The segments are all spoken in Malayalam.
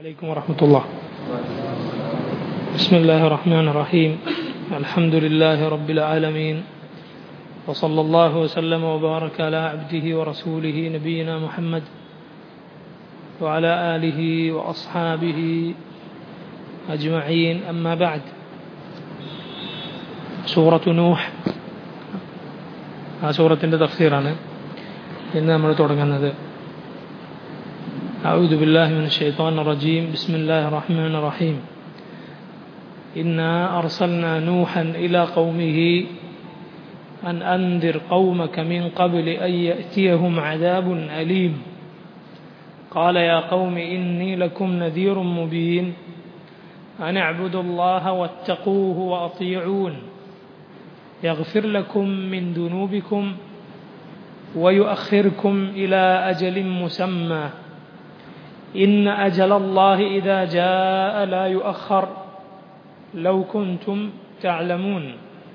عليكم ورحمة الله بسم الله الرحمن الرحيم الحمد لله رب العالمين وصلى الله وسلم وبارك على عبده ورسوله نبينا محمد وعلى آله وأصحابه أجمعين أما بعد سورة نوح ആ സൂറത്തിൻ്റെ തഫ്സീറാണ് ഇന്ന് നമ്മൾ തുടങ്ങുന്നത് أعوذ بالله من الشيطان الرجيم بسم الله الرحمن الرحيم إنا أرسلنا نوحا إلى قومه أن أنذر قومك من قبل أن يأتيهم عذاب أليم قال يا قوم إني لكم نذير مبين أن اعبدوا الله واتقوه وأطيعون يغفر لكم من ذنوبكم ويؤخركم إلى أجل مسمى إن أجل الله إذا جاء لا يؤخر لو كنتم تعلمون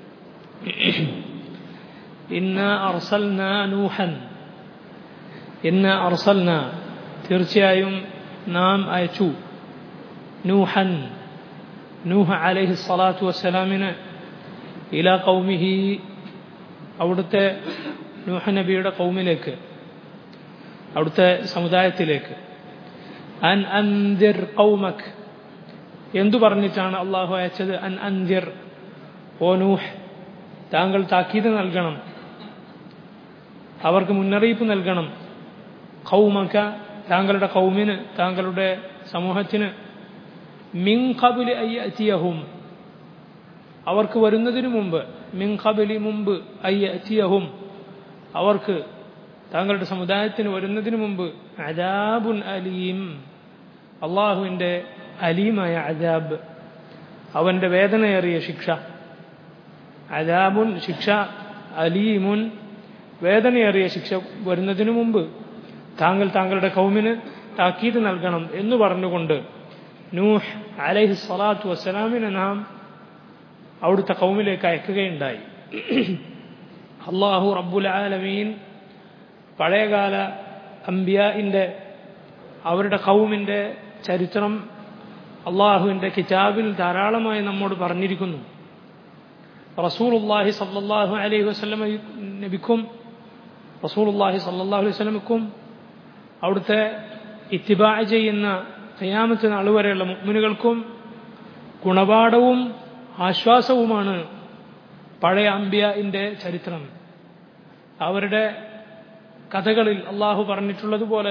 إنا أرسلنا نوحا إنا أرسلنا തീർച്ചയായും നാം അയച്ചു നൂഹൻ നൂഹ അലൈഹി സ്വലാത്തു വസ്സലാമിന് ഇല കൗമിഹി അവിടുത്തെ നൂഹ നബിയുടെ കൗമിലേക്ക് അവിടുത്തെ സമുദായത്തിലേക്ക് അൻ അന്തിർ കൗമക് എന്തു പറഞ്ഞിട്ടാണ് അള്ളാഹു അയച്ചത് അൻ അന്തിർ ഓ നൂഹ് താങ്കൾ താക്കീത് നൽകണം അവർക്ക് മുന്നറിയിപ്പ് നൽകണം കൗമക താങ്കളുടെ കൗമിന് താങ്കളുടെ സമൂഹത്തിന് മിങ്കബുലി അയ്യഹും അവർക്ക് വരുന്നതിനു മുമ്പ് മിങ്കബലി മുമ്പ് അയ്യഹും അവർക്ക് താങ്കളുടെ സമുദായത്തിന് വരുന്നതിന് മുമ്പ് അജാബുൻ അലീം അള്ളാഹുവിൻ്റെ അലീമായ അജാബ് അവൻ്റെ വേദനയേറിയ ശിക്ഷ അജാബുൻ ശിക്ഷ അലീമുൻ വേദനയേറിയ ശിക്ഷ വരുന്നതിനു മുമ്പ് താങ്കൾ താങ്കളുടെ കൗമിന് താക്കീത് നൽകണം എന്ന് പറഞ്ഞുകൊണ്ട് നൂഹ് അലൈഹി സ്വലാത്തു വസ്സലാമിനെ നാം അവിടുത്തെ കൗമിലേക്ക് അയക്കുകയുണ്ടായി അള്ളാഹു റബ്ബുൽ ആലമീൻ പഴയകാല അംബിയാഇൻ്റെ അവരുടെ കൗമിൻ്റെ ചരിത്രം അള്ളാഹുവിൻ്റെ കിതാബിൽ ധാരാളമായി നമ്മോട് പറഞ്ഞിരിക്കുന്നു റസൂലുല്ലാഹി സല്ലാഹു അലൈഹി വസ്ലമ നബിക്കും റസൂലുല്ലാഹി സല്ലാഹു അലൈഹി വസ്ലമക്കും അവിടുത്തെ ഇത്തിബാ ചെയ്യുന്ന ഖിയാമത്ത് നാൾ വരെയുള്ള മുഗ്മിനുകൾക്കും ഗുണപാഠവും ആശ്വാസവുമാണ് പഴയ അംബിയൻ്റെ ചരിത്രം അവരുടെ കഥകളിൽ അള്ളാഹു പറഞ്ഞിട്ടുള്ളതുപോലെ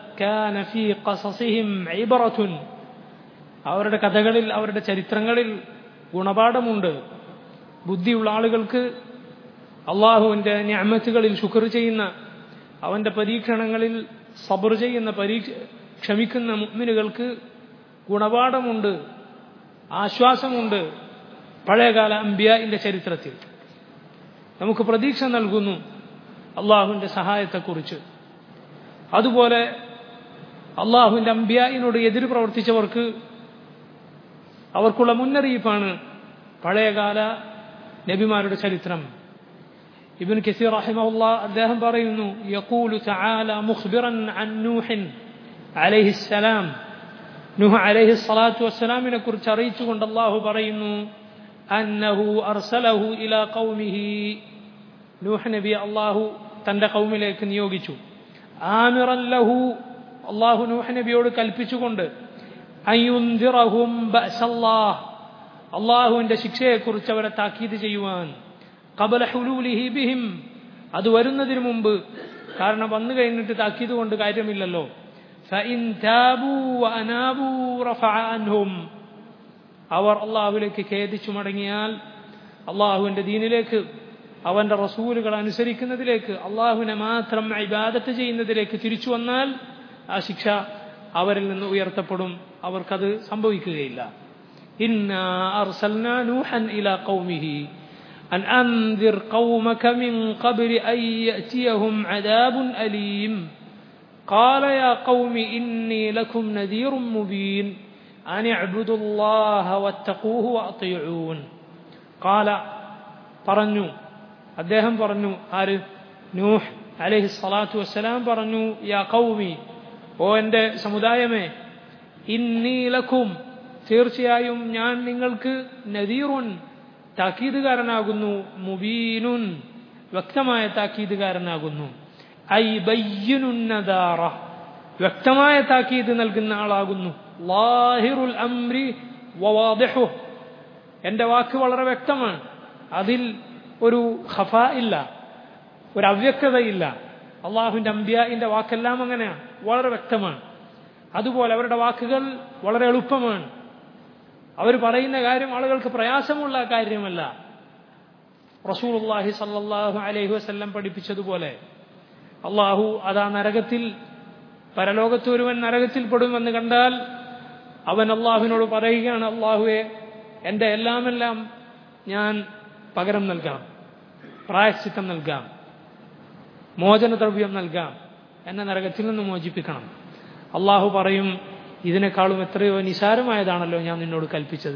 അവരുടെ കഥകളിൽ അവരുടെ ചരിത്രങ്ങളിൽ ഗുണപാഠമുണ്ട് ബുദ്ധിയുള്ള ആളുകൾക്ക് അള്ളാഹുവിൻ്റെ ഞാമത്തുകളിൽ ശുക്ർ ചെയ്യുന്ന അവൻ്റെ പരീക്ഷണങ്ങളിൽ സബർ ചെയ്യുന്ന പരീക്ഷ ക്ഷമിക്കുന്ന മുഗ്മിനുകൾക്ക് ഗുണപാഠമുണ്ട് ആശ്വാസമുണ്ട് പഴയകാല അംബിയൻ്റെ ചരിത്രത്തിൽ നമുക്ക് പ്രതീക്ഷ നൽകുന്നു അള്ളാഹുവിൻ്റെ സഹായത്തെക്കുറിച്ച് അതുപോലെ അള്ളാഹുവിൻ്റെ അമ്പ്യായിനോട് എതിര് പ്രവർത്തിച്ചവർക്ക് അവർക്കുള്ള മുന്നറിയിപ്പാണ് പഴയകാല നബിമാരുടെ ചരിത്രം ഇബിൻ കസീർ റഹിമഹുല്ല അദ്ദേഹം പറയുന്നു യഖൂലു തആല മുഖ്ബിറൻ അൻ നൂഹിൻ അലൈഹിസ്സലാം നൂഹ് അലൈഹി സ്വലാത്തു വസ്സലാമിനെ കുറിച്ച് അറിയിച്ചുകൊണ്ട് അള്ളാഹു പറയുന്നു അന്നഹു അർസലഹു ഇലാ ഖൗമിഹി നൂഹ് നബി അള്ളാഹു തന്റെ കൗമിലേക്ക് നിയോഗിച്ചു ആമിറൻ ലഹു അള്ളാഹു നൂഹ് നബിയോട് കൽപ്പിച്ചുകൊണ്ട് അയ്യുന്തിറഹും ബഅസല്ലാഹ് അള്ളാഹുവിന്റെ ശിക്ഷയെക്കുറിച്ച് അവരെ താക്കീത് ചെയ്യുവാൻ കബല ഹുലൂലിഹി ബിഹിം അത് വരുന്നതിന് മുമ്പ് കാരണം വന്നു കഴിഞ്ഞിട്ട് താക്കീത് കൊണ്ട് കാര്യമില്ലല്ലോ അവർ അള്ളാഹുവിലേക്ക് ഖേദിച്ചു മടങ്ങിയാൽ അള്ളാഹുവിന്റെ ദീനിലേക്ക് അവന്റെ റസൂലുകൾ അനുസരിക്കുന്നതിലേക്ക് അള്ളാഹുവിനെ മാത്രം ഇബാദത്ത് ചെയ്യുന്നതിലേക്ക് തിരിച്ചു വന്നാൽ ആ ശിക്ഷ അവരിൽ നിന്ന് ഉയർത്തപ്പെടും അവർക്കത് സംഭവിക്കുകയില്ല إنا أرسلنا نوحا إلى قومه أن أنذر قومك من قبل أن يأتيهم عذاب أليم قال يا قوم إني لكم نذير مبين أن اعبدوا الله واتقوه وأطيعون قال പറഞ്ഞു അദ്ദേഹം പറഞ്ഞു ആര് നൂഹ് അലൈഹി സ്വലാത്തു വസ്സലാം പറഞ്ഞു യാ കൗമി ഓ എൻ്റെ സമുദായമേ ഇന്നീലക്കും തീർച്ചയായും ഞാൻ നിങ്ങൾക്ക് നദീറുൻ താക്കീതുകാരനാകുന്നു മുബീനുൻ വ്യക്തമായ താക്കീതുകാരനാകുന്നു ഐ ബയ്യനുന്നദാറ വ്യക്തമായ താക്കീത് നൽകുന്ന ആളാകുന്നു ലാഹിറുൽ അംരി വവാദിഹു എൻ്റെ വാക്ക് വളരെ വ്യക്തമാണ് അതിൽ ഒരു ഖഫ ഇല്ല ഒരു അവ്യക്തതയില്ല അള്ളാഹുവിൻ്റെ അമ്പിയാൻ്റെ വാക്കെല്ലാം അങ്ങനെയാണ് വളരെ വ്യക്തമാണ് അതുപോലെ അവരുടെ വാക്കുകൾ വളരെ എളുപ്പമാണ് അവർ പറയുന്ന കാര്യം ആളുകൾക്ക് പ്രയാസമുള്ള കാര്യമല്ല റസൂലുള്ളാഹി സല്ലല്ലാഹു അലൈഹി വസല്ലം പഠിപ്പിച്ചതുപോലെ അള്ളാഹു അതാ നരകത്തിൽ പരലോകത്ത് ഒരുവൻ നരകത്തിൽ പെടുമെന്ന് കണ്ടാൽ അവൻ അള്ളാഹുവിനോട് പറയുകയാണ് അള്ളാഹുവെ എൻ്റെ എല്ലാമെല്ലാം ഞാൻ പകരം നൽകാം പ്രായശ്ചിത്തം നൽകാം മോചനദ്രവ്യം നൽകാം എന്നെ നരകത്തിൽ നിന്ന് മോചിപ്പിക്കണം അള്ളാഹു പറയും ഇതിനേക്കാളും എത്രയോ നിസാരമായതാണല്ലോ ഞാൻ നിന്നോട് കൽപ്പിച്ചത്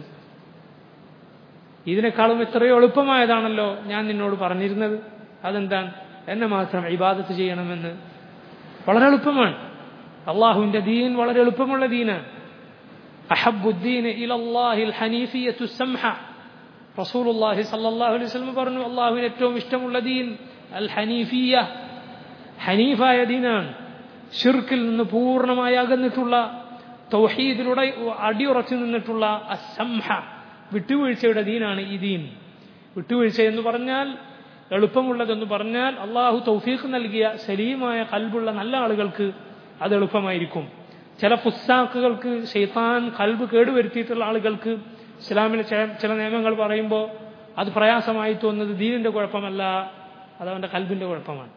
ഇതിനേക്കാളും എത്രയോ എളുപ്പമായതാണല്ലോ ഞാൻ നിന്നോട് പറഞ്ഞിരുന്നത് അതെന്താണ് എന്നെ മാത്രം ഇബാദത്ത് ചെയ്യണമെന്ന് വളരെ എളുപ്പമാണ് അള്ളാഹുവിന്റെ ദീൻ വളരെ എളുപ്പമുള്ള ദീനാണ് അഹബുദ്ദീൻ ഇലല്ലാഹിൽ ഹനീഫിയത്തു സംഹ റസൂലുള്ളാഹി സല്ലല്ലാഹു അലൈഹി വസല്ലം പറഞ്ഞു അള്ളാഹുവിന് ഏറ്റവും ഇഷ്ടമുള്ള ദീൻ അൽ ഹനീഫിയ ഹനീഫായ ദീനാണ് ഷിർക്കിൽ നിന്ന് പൂർണ്ണമായി അകന്നിട്ടുള്ള തൗഹീദിലൂടെ അടിയുറച്ചു നിന്നിട്ടുള്ള അസംഹ വിട്ടുവീഴ്ചയുടെ ദീനാണ് ഈ ദീൻ വിട്ടുവീഴ്ച എന്ന് പറഞ്ഞാൽ എളുപ്പമുള്ളതെന്ന് പറഞ്ഞാൽ അള്ളാഹു തൗഫീഖ് നൽകിയ സലീമായ കൽബുള്ള നല്ല ആളുകൾക്ക് അത് എളുപ്പമായിരിക്കും ചില ഫുസ്സാക്കുകൾക്ക് ഷെയ്ത്താൻ കൽബ് കേടുവരുത്തിയിട്ടുള്ള ആളുകൾക്ക് ഇസ്ലാമിലെ ചില നിയമങ്ങൾ പറയുമ്പോൾ അത് പ്രയാസമായി തോന്നുന്നത് ദീനിന്റെ കുഴപ്പമല്ല അത് അവന്റെ കൽബിന്റെ കുഴപ്പമാണ്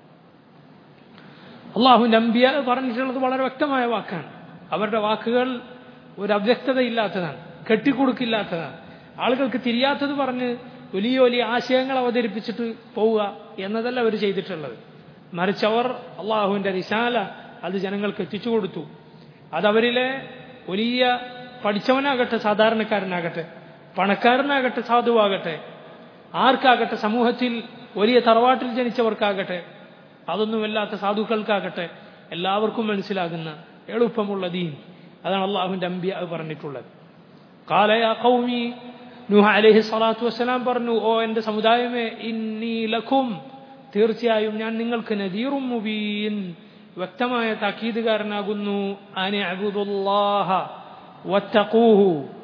അള്ളാഹുവിന്റെ അമ്പിയ പറഞ്ഞിട്ടുള്ളത് വളരെ വ്യക്തമായ വാക്കാണ് അവരുടെ വാക്കുകൾ ഒരു അവ്യക്തതയില്ലാത്തതാണ് കെട്ടിക്കൊടുക്കില്ലാത്തതാണ് ആളുകൾക്ക് തിരിയാത്തത് പറഞ്ഞ് വലിയ വലിയ ആശയങ്ങൾ അവതരിപ്പിച്ചിട്ട് പോവുക എന്നതല്ല അവർ ചെയ്തിട്ടുള്ളത് മറിച്ച് അവർ അള്ളാഹുവിന്റെ റിശാല അത് ജനങ്ങൾക്ക് എത്തിച്ചു കൊടുത്തു അതവരിലെ വലിയ പഠിച്ചവനാകട്ടെ സാധാരണക്കാരനാകട്ടെ പണക്കാരനാകട്ടെ സാധുവാകട്ടെ ആർക്കാകട്ടെ സമൂഹത്തിൽ വലിയ തറവാട്ടിൽ ജനിച്ചവർക്കാകട്ടെ അതൊന്നുമല്ലാത്ത സാധുക്കൾക്കാകട്ടെ എല്ലാവർക്കും മനസ്സിലാകുന്ന എളുപ്പമുള്ള ദീൻ അതാണ് അള്ളാഹുവിന്റെ അമ്പിയ പറഞ്ഞിട്ടുള്ളത് കാലയ കൗമി നൂഹ അലഹി സ്വലാത്തു വസ്സലാം പറഞ്ഞു ഓ എന്റെ സമുദായമേ ഇന്നി ലഖും തീർച്ചയായും ഞാൻ നിങ്ങൾക്ക് നദീറും മുബീൻ വ്യക്തമായ താക്കീതുകാരനാകുന്നു അനെ അബുദുല്ലാഹ വത്തഖൂഹു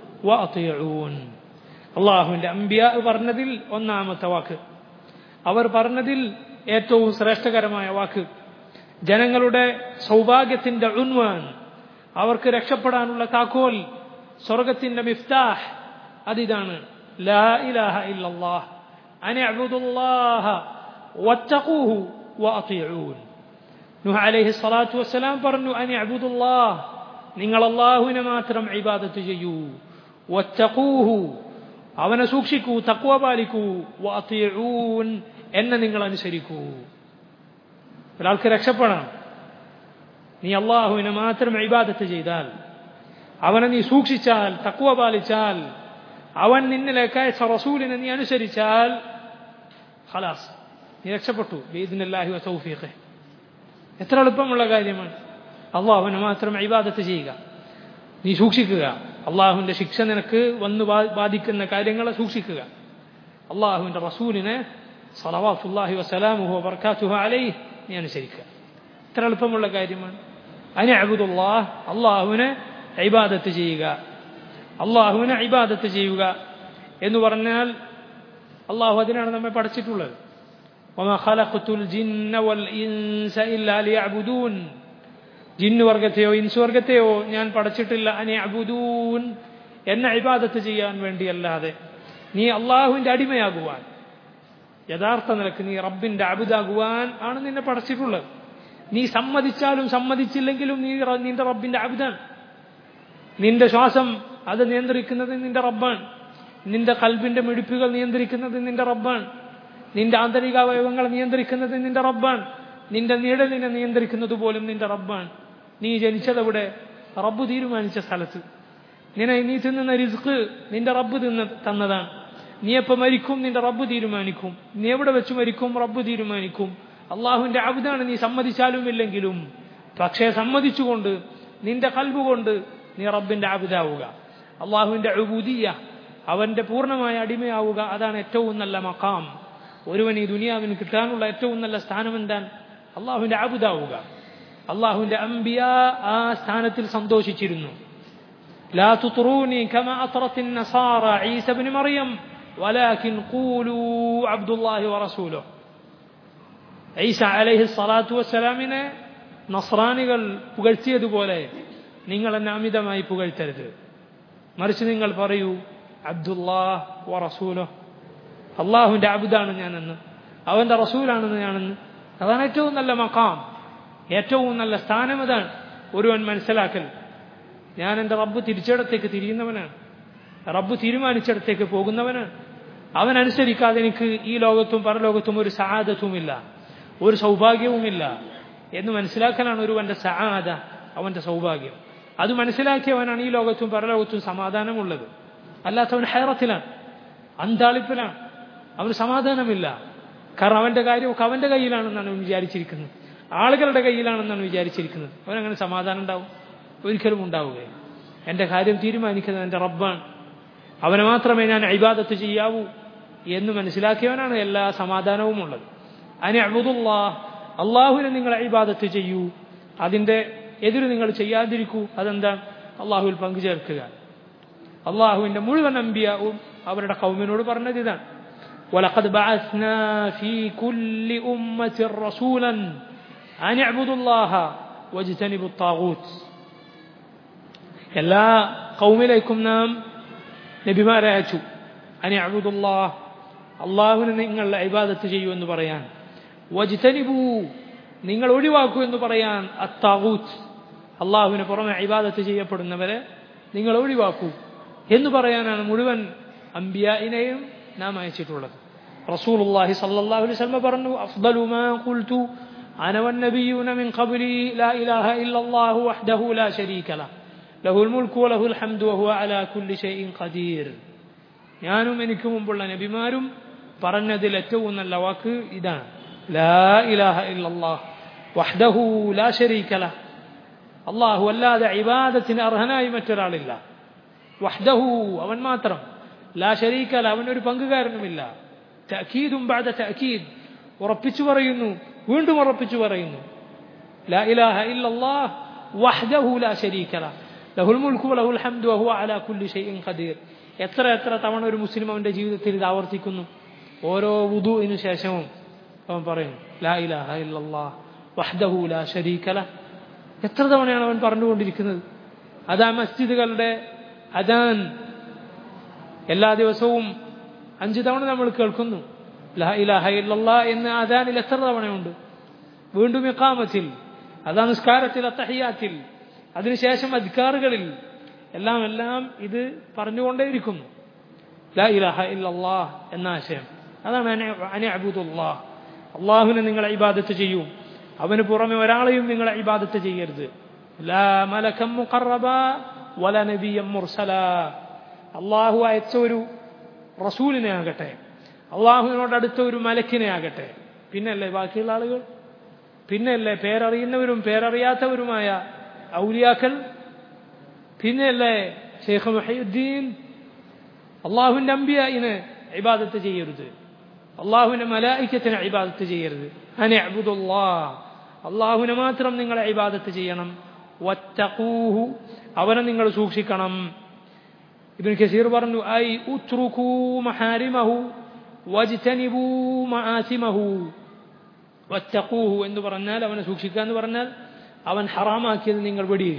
വഅതിഊൻ അള്ളാഹുവിന്റെ അമ്പിയ പറഞ്ഞതിൽ ഒന്നാമത്തെ വാക്ക് അവർ പറഞ്ഞതിൽ ഏറ്റവും ശ്രേഷ്ഠകരമായ വാക്ക് ജനങ്ങളുടെ സൗഭാഗ്യത്തിന്റെ ഉൻവാൻ അവർക്ക് രക്ഷപ്പെടാനുള്ള താക്കോൽ സ്വർഗത്തിന്റെ മിഫ്താഹ് അതിതാണ് ലാ ഇലാഹ ഇല്ലല്ലാഹ് അനെ അബുദുല്ലാഹ വത്തഖൂഹു വഅതിഊൻ നൂഹ് അലൈഹി സ്വലാത്തു വസ്സലാം പറഞ്ഞു അനി അബുദുല്ലാഹ് നിങ്ങൾ അള്ളാഹുവിനെ മാത്രം ഇബാദത്ത് ചെയ്യൂ വത്തഖൂഹു അവനെ സൂക്ഷിക്കൂ തക്വ പാലിക്കൂ വഅതിഊൻ എന്നെ നിങ്ങൾ അനുസരിക്കൂ ഒരാൾക്ക് രക്ഷപ്പെടണം നീ അള്ളാഹുവിനെ മാത്രം ഇബാദത്ത് ചെയ്താൽ അവനെ നീ സൂക്ഷിച്ചാൽ തക്വ പാലിച്ചാൽ അവൻ നിന്നിലേക്ക് അയച്ച റസൂലിനെ നീ അനുസരിച്ചാൽ ഖലാസ് നീ രക്ഷപ്പെട്ടു ബീദിനല്ലാഹി വസൗഫീഖെ എത്ര എളുപ്പമുള്ള കാര്യമാണ് അള്ളാഹുവിനെ മാത്രം ഇബാദത്ത് ചെയ്യുക നീ സൂക്ഷിക്കുക അള്ളാഹുവിന്റെ ശിക്ഷ നിനക്ക് വന്നു ബാധിക്കുന്ന കാര്യങ്ങളെ സൂക്ഷിക്കുക അള്ളാഹുവിന്റെ റസൂലിനെ സലവാത്തുല്ലാഹി വസ്സലാമുഹു വർക്കാത്തുഹു അലൈഹി നീ അനുസരിക്കുക എത്ര എളുപ്പമുള്ള കാര്യമാണ് അതിനെ അബുദുല്ലാഹ് അള്ളാഹുവിനെ ഇബാദത്ത് ചെയ്യുക അള്ളാഹുവിനെ ഇബാദത്ത് ചെയ്യുക എന്ന് പറഞ്ഞാൽ അള്ളാഹു അതിനാണ് നമ്മെ പഠിച്ചിട്ടുള്ളത് وما خلقت الجن والإنس إلا ليعبدون ജിന്ന് വർഗത്തെയോ ഇൻസ് വർഗത്തെയോ ഞാൻ പഠിച്ചിട്ടില്ല അനെ അബുദൂൻ എന്നെ ഇബാദത്ത് ചെയ്യാൻ വേണ്ടിയല്ലാതെ നീ അള്ളാഹുവിന്റെ അടിമയാകുവാൻ യഥാർത്ഥ നിലക്ക് നീ റബ്ബിന്റെ അബുദാകുവാൻ ആണ് നിന്നെ പഠിച്ചിട്ടുള്ളത് നീ സമ്മതിച്ചാലും സമ്മതിച്ചില്ലെങ്കിലും നീ നിന്റെ റബ്ബിന്റെ അബുദാണ് നിന്റെ ശ്വാസം അത് നിയന്ത്രിക്കുന്നത് നിന്റെ റബ്ബാണ് നിന്റെ കൽബിന്റെ മിടിപ്പുകൾ നിയന്ത്രിക്കുന്നത് നിന്റെ റബ്ബാണ് നിന്റെ ആന്തരിക അവയവങ്ങൾ നിയന്ത്രിക്കുന്നത് നിന്റെ റബ്ബാണ് നിന്റെ നിഴലിനെ നിയന്ത്രിക്കുന്നത് പോലും നിന്റെ റബ്ബാണ് നീ ജനിച്ചതെവിടെ റബ്ബ് തീരുമാനിച്ച സ്ഥലത്ത് നിന്നെ നീ തിന്നുന്ന റിസ്ക് നിന്റെ റബ്ബ് തിന്ന തന്നതാണ് നീ എപ്പോൾ മരിക്കും നിന്റെ റബ്ബ് തീരുമാനിക്കും നീ എവിടെ വെച്ച് മരിക്കും റബ്ബ് തീരുമാനിക്കും അള്ളാഹുവിന്റെ അബുദാണ് നീ സമ്മതിച്ചാലും ഇല്ലെങ്കിലും പക്ഷേ സമ്മതിച്ചുകൊണ്ട് നിന്റെ കൽബ് കൊണ്ട് നീ റബ്ബിന്റെ അബുദാവുക അള്ളാഹുവിന്റെ അഴുബൂദിയ അവന്റെ പൂർണ്ണമായ അടിമയാവുക അതാണ് ഏറ്റവും നല്ല മക്കാം ഒരുവൻ ഈ ദുനിയാവിന് കിട്ടാനുള്ള ഏറ്റവും നല്ല സ്ഥാനം എന്താണ് അള്ളാഹുവിന്റെ അബുദാവുക അള്ളാഹുവിന്റെ അംബിയ ആ സ്ഥാനത്തിൽ സന്തോഷിച്ചിരുന്നു لا تطروني كما أطرت النصارى عيسى بن مريم ولكن قولوا عبد الله ورسوله ഈസ അലൈഹി സ്വലാത്തു വസ്സലാമിനെ നസ്രാനികൾ പുകഴ്ത്തിയതുപോലെ നിങ്ങൾ എന്നെ അമിതമായി പുകഴ്ത്തരുത് മറിച്ച് നിങ്ങൾ പറയൂ അബ്ദുല്ലാഹ് വ റസൂലോ അള്ളാഹുവിൻ്റെ അബുദാണ് ഞാനെന്ന് അവൻ്റെ റസൂലാണെന്ന് ഞാനെന്ന് അതാണ് ഏറ്റവും നല്ല മക്കാം ഏറ്റവും നല്ല സ്ഥാനം അതാണ് ഒരുവൻ മനസ്സിലാക്കൽ ഞാൻ എൻ്റെ റബ്ബ് തിരിച്ചിടത്തേക്ക് തിരിയുന്നവനാണ് റബ്ബ് തീരുമാനിച്ചിടത്തേക്ക് പോകുന്നവനാണ് അവൻ അനുസരിക്കാതെ എനിക്ക് ഈ ലോകത്തും പരലോകത്തും ഒരു സഹാദത്തുമില്ല ഒരു സൗഭാഗ്യവുമില്ല എന്ന് മനസ്സിലാക്കലാണ് ഒരുവന്റെ സഹാദ അവന്റെ സൗഭാഗ്യം അത് മനസ്സിലാക്കിയവനാണ് ഈ ലോകത്തും പരലോകത്തും സമാധാനമുള്ളത് അല്ലാത്തവൻ ഹൈറത്തിലാണ് അന്താളിപ്പിലാണ് അവന് സമാധാനമില്ല കാരണം അവന്റെ കാര്യമൊക്കെ അവന്റെ കയ്യിലാണെന്നാണ് അവൻ വിചാരിച്ചിരിക്കുന്നത് ആളുകളുടെ കയ്യിലാണെന്നാണ് വിചാരിച്ചിരിക്കുന്നത് അവനങ്ങനെ സമാധാനം ഉണ്ടാവും ഒരിക്കലും ഉണ്ടാവുകയില്ല എൻ്റെ കാര്യം തീരുമാനിക്കുന്നത് എൻ്റെ റബ്ബാണ് അവനെ മാത്രമേ ഞാൻ ഇബാദത്ത് ചെയ്യാവൂ എന്ന് മനസ്സിലാക്കിയവനാണ് എല്ലാ സമാധാനവും ഉള്ളത് അനി അബുദുല്ലാ അള്ളാഹുവിനെ നിങ്ങൾ ഇബാദത്ത് ചെയ്യൂ അതിൻ്റെ എതിര് നിങ്ങൾ ചെയ്യാതിരിക്കൂ അതെന്താണ് അള്ളാഹുവിൽ പങ്കുചേർക്കുക അള്ളാഹുവിൻ്റെ മുഴുവൻ അമ്പിയാവും അവരുടെ കൗമിനോട് പറഞ്ഞത് ഇതാണ് ولقد بعثنا في كل أمة رسولا أن اعبدوا الله واجتنبوا الطاغوت എല്ലാ കൗമിലേക്കും നാം നബിമാരെ അയച്ചു അനി അബുദുല്ലാ അള്ളാഹുവിനെ നിങ്ങൾ ഇബാദത്ത് ചെയ്യൂ എന്ന് പറയാൻ വജ്തനിബു നിങ്ങൾ ഒഴിവാക്കൂ എന്ന് പറയാൻ അത്താവൂത്ത് അള്ളാഹുവിന് പുറമെ ഇബാദത്ത് ചെയ്യപ്പെടുന്നവരെ നിങ്ങൾ ഒഴിവാക്കൂ എന്ന് പറയാനാണ് മുഴുവൻ അംബിയായിനെയും നാം അയച്ചിട്ടുള്ളത് റസൂലുള്ളാഹി സല്ലല്ലാഹു അലൈഹി വസല്ലം പറഞ്ഞു അഫ്ദലു മാ ഖുൽതു അന വന്നബിയൂന മിൻ ഖബ്ലി ലാ ഇലാഹ ഇല്ലല്ലാഹു വഹ്ദഹു ലാ ശരീക ലഹു ലഹുൽ മുൽക്കു വലഹുൽ ഹംദു വഹുവ അലാ കുല്ലി ഷൈഇൻ ഖദീർ ഞാനും എനിക്ക് മുമ്പുള്ള നബിമാരും പറഞ്ഞതിൽ ഏറ്റവും നല്ല വാക്ക് ഇതാണ് ലാ ഇലാഹ ഇല്ലല്ലാഹ് വഹ്ദഹു ലാ ശരീക ലഹ് അള്ളാഹു അല്ലാതെ ഇബാദത്തിന് അർഹനായി മറ്റൊരാളില്ല വഹ്ദഹു അവൻ മാത്രം ലാ ശരീക്കല അവനൊരു പങ്കുകാരനുമില്ല തഅക്കീദും ബഅദ തഅക്കീദ് ഉറപ്പിച്ചു പറയുന്നു വീണ്ടും ഉറപ്പിച്ചു പറയുന്നു ലാ ഇലാഹ ഇല്ലല്ലാഹ് വഹ്ദഹു ലാ ശരീക്കല ലഹുൽ മുൽക്കു ലഹുൽ ഹംദു വഹുവ അലാ കുല്ലി ഷൈഇൻ ഖദീർ എത്ര എത്ര തവണ ഒരു മുസ്ലിം അവന്റെ ജീവിതത്തിൽ ഇത് ആവർത്തിക്കുന്നു ഓരോ വുദുവിനു ശേഷവും അവൻ പറയുന്നു ലാ ഇലാഹ ഇല്ലല്ലാഹ് വഹ്ദഹു ലാ ശരീക്കല എത്ര തവണയാണ് അവൻ പറഞ്ഞുകൊണ്ടിരിക്കുന്നത് അതാ മസ്ജിദുകളുടെ അദാൻ എല്ലാ ദിവസവും അഞ്ചു തവണ നമ്മൾ കേൾക്കുന്നു ലാ ഇലാഹ ഇല്ലല്ലാ എന്ന് അദാനിൽ എത്ര തവണയുണ്ട് വീണ്ടും ഇഖാമത്തിൽ അതാ നിസ്കാരത്തിൽ അത്തഹിയാത്തിൽ അതിനുശേഷം അധികാറുകളിൽ എല്ലാം എല്ലാം ഇത് പറഞ്ഞുകൊണ്ടേയിരിക്കുന്നു ലാ ഇലാഹ ഇല്ലല്ലാ എന്ന ആശയം അതാണ് അനി അബൂദുല്ലാ അള്ളാഹുവിനെ നിങ്ങൾ ഇബാദത്ത് ചെയ്യൂ അവന് പുറമെ ഒരാളെയും നിങ്ങൾ ഇബാദത്ത് ചെയ്യരുത് ലാ മലകം മുഖറബ വല നബിയം മുർസല അള്ളാഹു അയച്ച ഒരു റസൂലിനെ ആകട്ടെ അള്ളാഹുവിനോട് അടുത്ത ഒരു മലക്കിനെ ആകട്ടെ പിന്നല്ലേ ബാക്കിയുള്ള ആളുകൾ പിന്നല്ലേ പേരറിയുന്നവരും പേരറിയാത്തവരുമായ ഔലിയാക്കൽ പിന്നല്ലേ ഷെയ്ഖ് മുഹയുദ്ദീൻ അള്ളാഹുവിന്റെ അമ്പിയായിന് ഇബാദത്ത് ചെയ്യരുത് അള്ളാഹുവിന്റെ മലായിക്കത്തിന് ഇബാദത്ത് ചെയ്യരുത് അനെ അബുദുല്ലാ അള്ളാഹുവിനെ മാത്രം നിങ്ങൾ ഇബാദത്ത് ചെയ്യണം വത്തഖൂഹു അവനെ നിങ്ങൾ സൂക്ഷിക്കണം ഇബിൻ കസീർ പറഞ്ഞു ഐ ഉത്രുകൂ മഹാരിമഹു വജ്തനിബൂ മആസിമഹു വത്തഖൂഹു എന്ന് പറഞ്ഞാൽ അവനെ സൂക്ഷിക്കുക എന്ന് പറഞ്ഞാൽ അവൻ ഹറാമാക്കിയത് നിങ്ങൾ വെടിയുക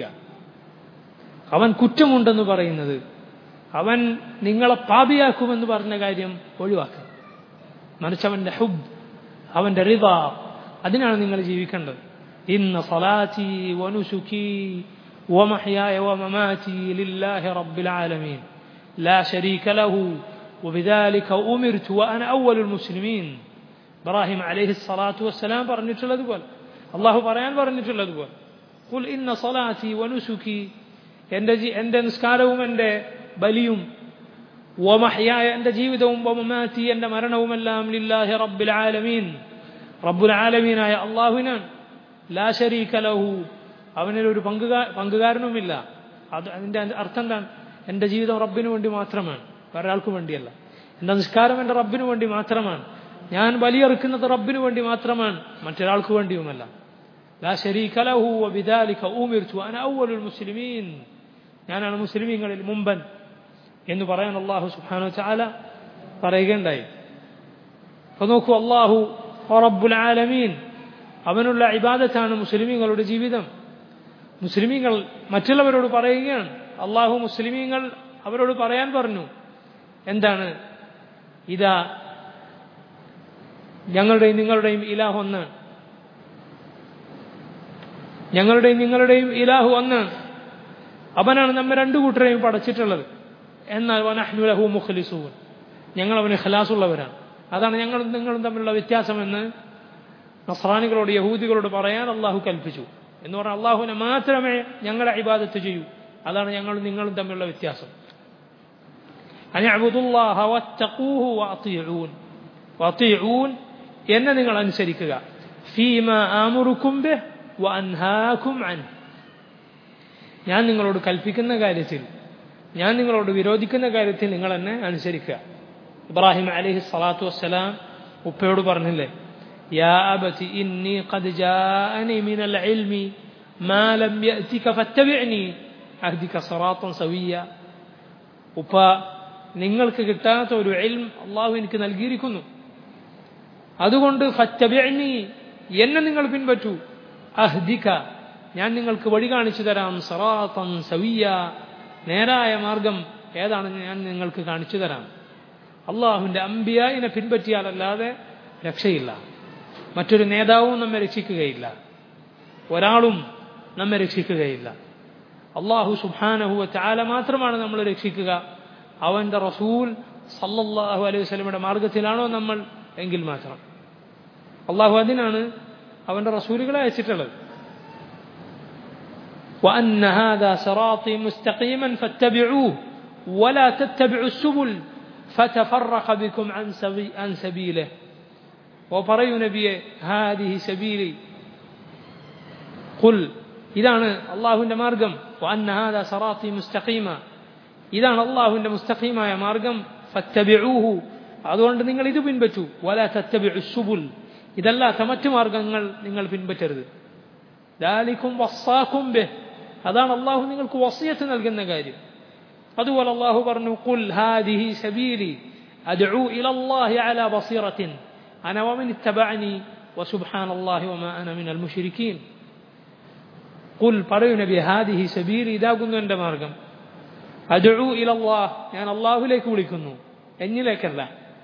അവൻ കുറ്റമുണ്ടെന്ന് പറയുന്നത് അവൻ നിങ്ങളെ പാപിയാക്കുമെന്ന് പറഞ്ഞ കാര്യം ഒഴിവാക്കുക മറിച്ച് അവന്റെ ഹുബ് അവന്റെ റിത അതിനാണ് നിങ്ങൾ ജീവിക്കേണ്ടത് ഇന്ന സലാത്തി വനുസുഖി ومحياي ومماتي لله رب العالمين لا شريك له وبذلك أمرت وأنا أول المسلمين إبراهيم عليه الصلاة والسلام പറഞ്ഞിട്ടുള്ളത് പോലെ അള്ളാഹു പറയാൻ പറഞ്ഞിട്ടുള്ളത് പോലെ قل إن صلاتي ونسكي എൻ്റെ എൻ്റെ നിസ്കാരവും എൻ്റെ ബലിയും വമഹ്യായ എൻ്റെ ജീവിതവും വമമാറ്റി എൻ്റെ മരണവുമെല്ലാം ലില്ലാഹി റബ്ബിൽ ആലമീൻ റബ്ബുൽ ആലമീനായ അള്ളാഹുവിനാണ് ലാ ശരീക ലഹു അവനിൽ ഒരു പങ്കുകാ പങ്കുകാരനുമില്ല അത് അതിൻ്റെ അർത്ഥം എന്താണ് എൻ്റെ ജീവിതം റബ്ബിന് വേണ്ടി മാത്രമാണ് വേറെ ആൾക്കും വേണ്ടിയല്ല എൻ്റെ നിസ്കാരം എൻ്റെ റബ്ബിന് വേണ്ടി മാത്രമാണ് ഞാൻ ബലിയെറുക്കുന്നത് റബ്ബിന് വേണ്ടി മാത്രമാണ് മറ്റൊരാൾക്ക് വേണ്ടിയുമല്ല ലാ ശരീക ലഹു വബിദാലിക ഉമിർതു അന അവ്വലുൽ മുസ്ലിമീൻ ഞാനാണ് മുസ്ലിമീങ്ങളിൽ മുമ്പൻ എന്ന് പറയാൻ അള്ളാഹു സുബ്ഹാനഹു വതആല പറയുകയുണ്ടായി അപ്പോൾ നോക്കൂ അള്ളാഹു റബ്ബുൽ ആലമീൻ അവനുള്ള ഇബാദത്താണ് മുസ്ലിമീങ്ങളുടെ ജീവിതം മുസ്ലിമീങ്ങൾ മറ്റുള്ളവരോട് പറയുകയാണ് അള്ളാഹു മുസ്ലിമീങ്ങൾ അവരോട് പറയാൻ പറഞ്ഞു എന്താണ് ഇതാ ഞങ്ങളുടെയും നിങ്ങളുടെയും ഇലാഹ് ഒന്ന് ഞങ്ങളുടെയും നിങ്ങളുടെയും ഇലാഹു ഒന്ന് അവനാണ് നമ്മെ രണ്ടു കൂട്ടരെയും പടച്ചിട്ടുള്ളത് എന്നാൽ വനഹ്നു ലഹു മുഖ്ലിസൂൻ ഞങ്ങൾ അവന് ഖലാസുള്ളവരാണ് അതാണ് ഞങ്ങളും നിങ്ങളും തമ്മിലുള്ള വ്യത്യാസമെന്ന് നസ്രാനികളോട് യഹൂദികളോട് പറയാൻ അള്ളാഹു കൽപ്പിച്ചു എന്ന് പറഞ്ഞാൽ അള്ളാഹുവിനെ മാത്രമേ ഞങ്ങളെ ഇബാദത്ത് ചെയ്യൂ അതാണ് ഞങ്ങളും നിങ്ങളും തമ്മിലുള്ള വ്യത്യാസം അനിഅബുദുല്ലാഹ വത്തഖൂഹു വഅതിഊൻ വഅതിഊൻ എന്നെ നിങ്ങൾ അനുസരിക്കുക ഫീമ ആമുറുക്കും ബിഹ് വഅൻഹാകും അൻ ഞാൻ നിങ്ങളോട് കൽപ്പിക്കുന്ന കാര്യത്തിൽ ഞാൻ നിങ്ങളോട് വിരോധിക്കുന്ന കാര്യത്തിൽ നിങ്ങൾ എന്നെ അനുസരിക്കുക ഇബ്രാഹിം അലൈഹി സ്വലാത്തു വസ്സലാം ഉപ്പയോട് പറഞ്ഞില്ലേ يا أبت إني قد جاءني من العلم ما لم يأتك فاتبعني أهدك صراطا سويا ഉപ്പ നിങ്ങൾക്ക് കിട്ടാത്ത ഒരു എൽം അള്ളാഹു എനിക്ക് നൽകിയിരിക്കുന്നു അതുകൊണ്ട് ഫറ്റബിഅനി എന്നെ നിങ്ങൾ പിൻപറ്റൂ അഹ്ദിക ഞാൻ നിങ്ങൾക്ക് വഴി കാണിച്ചു തരാം സറാത്തൻ സവിയ നേരായ മാർഗം ഏതാണ് ഞാൻ നിങ്ങൾക്ക് കാണിച്ചു തരാം അള്ളാഹുവിൻ്റെ അമ്പിയായിനെ പിൻപറ്റിയാലല്ലാതെ രക്ഷയില്ല മറ്റൊരു നേതാവും നമ്മെ രക്ഷിക്കുകയില്ല ഒരാളും നമ്മെ രക്ഷിക്കുകയില്ല അള്ളാഹു സുബാനഹുവ ചാല മാത്രമാണ് നമ്മൾ രക്ഷിക്കുക അവന്റെ റസൂൽ സല്ലല്ലാഹു അലൈഹി വസല്ലമയുടെ മാർഗത്തിലാണോ നമ്മൾ എങ്കിൽ മാത്രം അള്ളാഹു അതിനാണ് അവന്റെ റസൂലുകളെ അയച്ചിട്ടുള്ളത് وأن هذا صراطي مستقيما فاتبعوه ولا تتبعوا السبل فتفرق بكم عن, سبي عن سبيله وبريوا نبيه هذه سبيلي قل ഇതാണ് അള്ളാഹുവിന്റെ മാർഗം وأن هذا صراطي مستقيما ഇതാണ് അള്ളാഹുവിന്റെ മുസ്തഖീമായ മാർഗം ഫത്തബിഊഹു അതുകൊണ്ട് നിങ്ങൾ ഇത് പിൻപറ്റൂ വല തത്തബിഉ സുബുൽ ഇതല്ലാത്ത മറ്റു മാർഗങ്ങൾ നിങ്ങൾ പിൻപറ്റരുത് ദാലിക്കും വസ്സാക്കും ബിഹ് അതാണ് അള്ളാഹു നിങ്ങൾക്ക് വസിയത്ത് നൽകുന്ന കാര്യം അതുപോലെ അള്ളാഹു പറഞ്ഞു ഖുൽ ഹാദിഹി സബീലി അദ്ഉ ഇലല്ലാഹി അലാ ബസീറത്തിൻ അന വമൻ ഇത്തബഅനി വസുബ്ഹാനല്ലാഹി വമാ അന മിനൽ മുശ്രിക്കീൻ ഖുൽ പറയൂ നബി ഹാദിഹി സബീലി ഇതാകുന്നു എൻ്റെ മാർഗം അദ്ഉ ഇലല്ലാഹ് ഞാൻ അള്ളാഹുലേക്ക് വിളിക്കുന്നു എന്നിലേക്കല്ല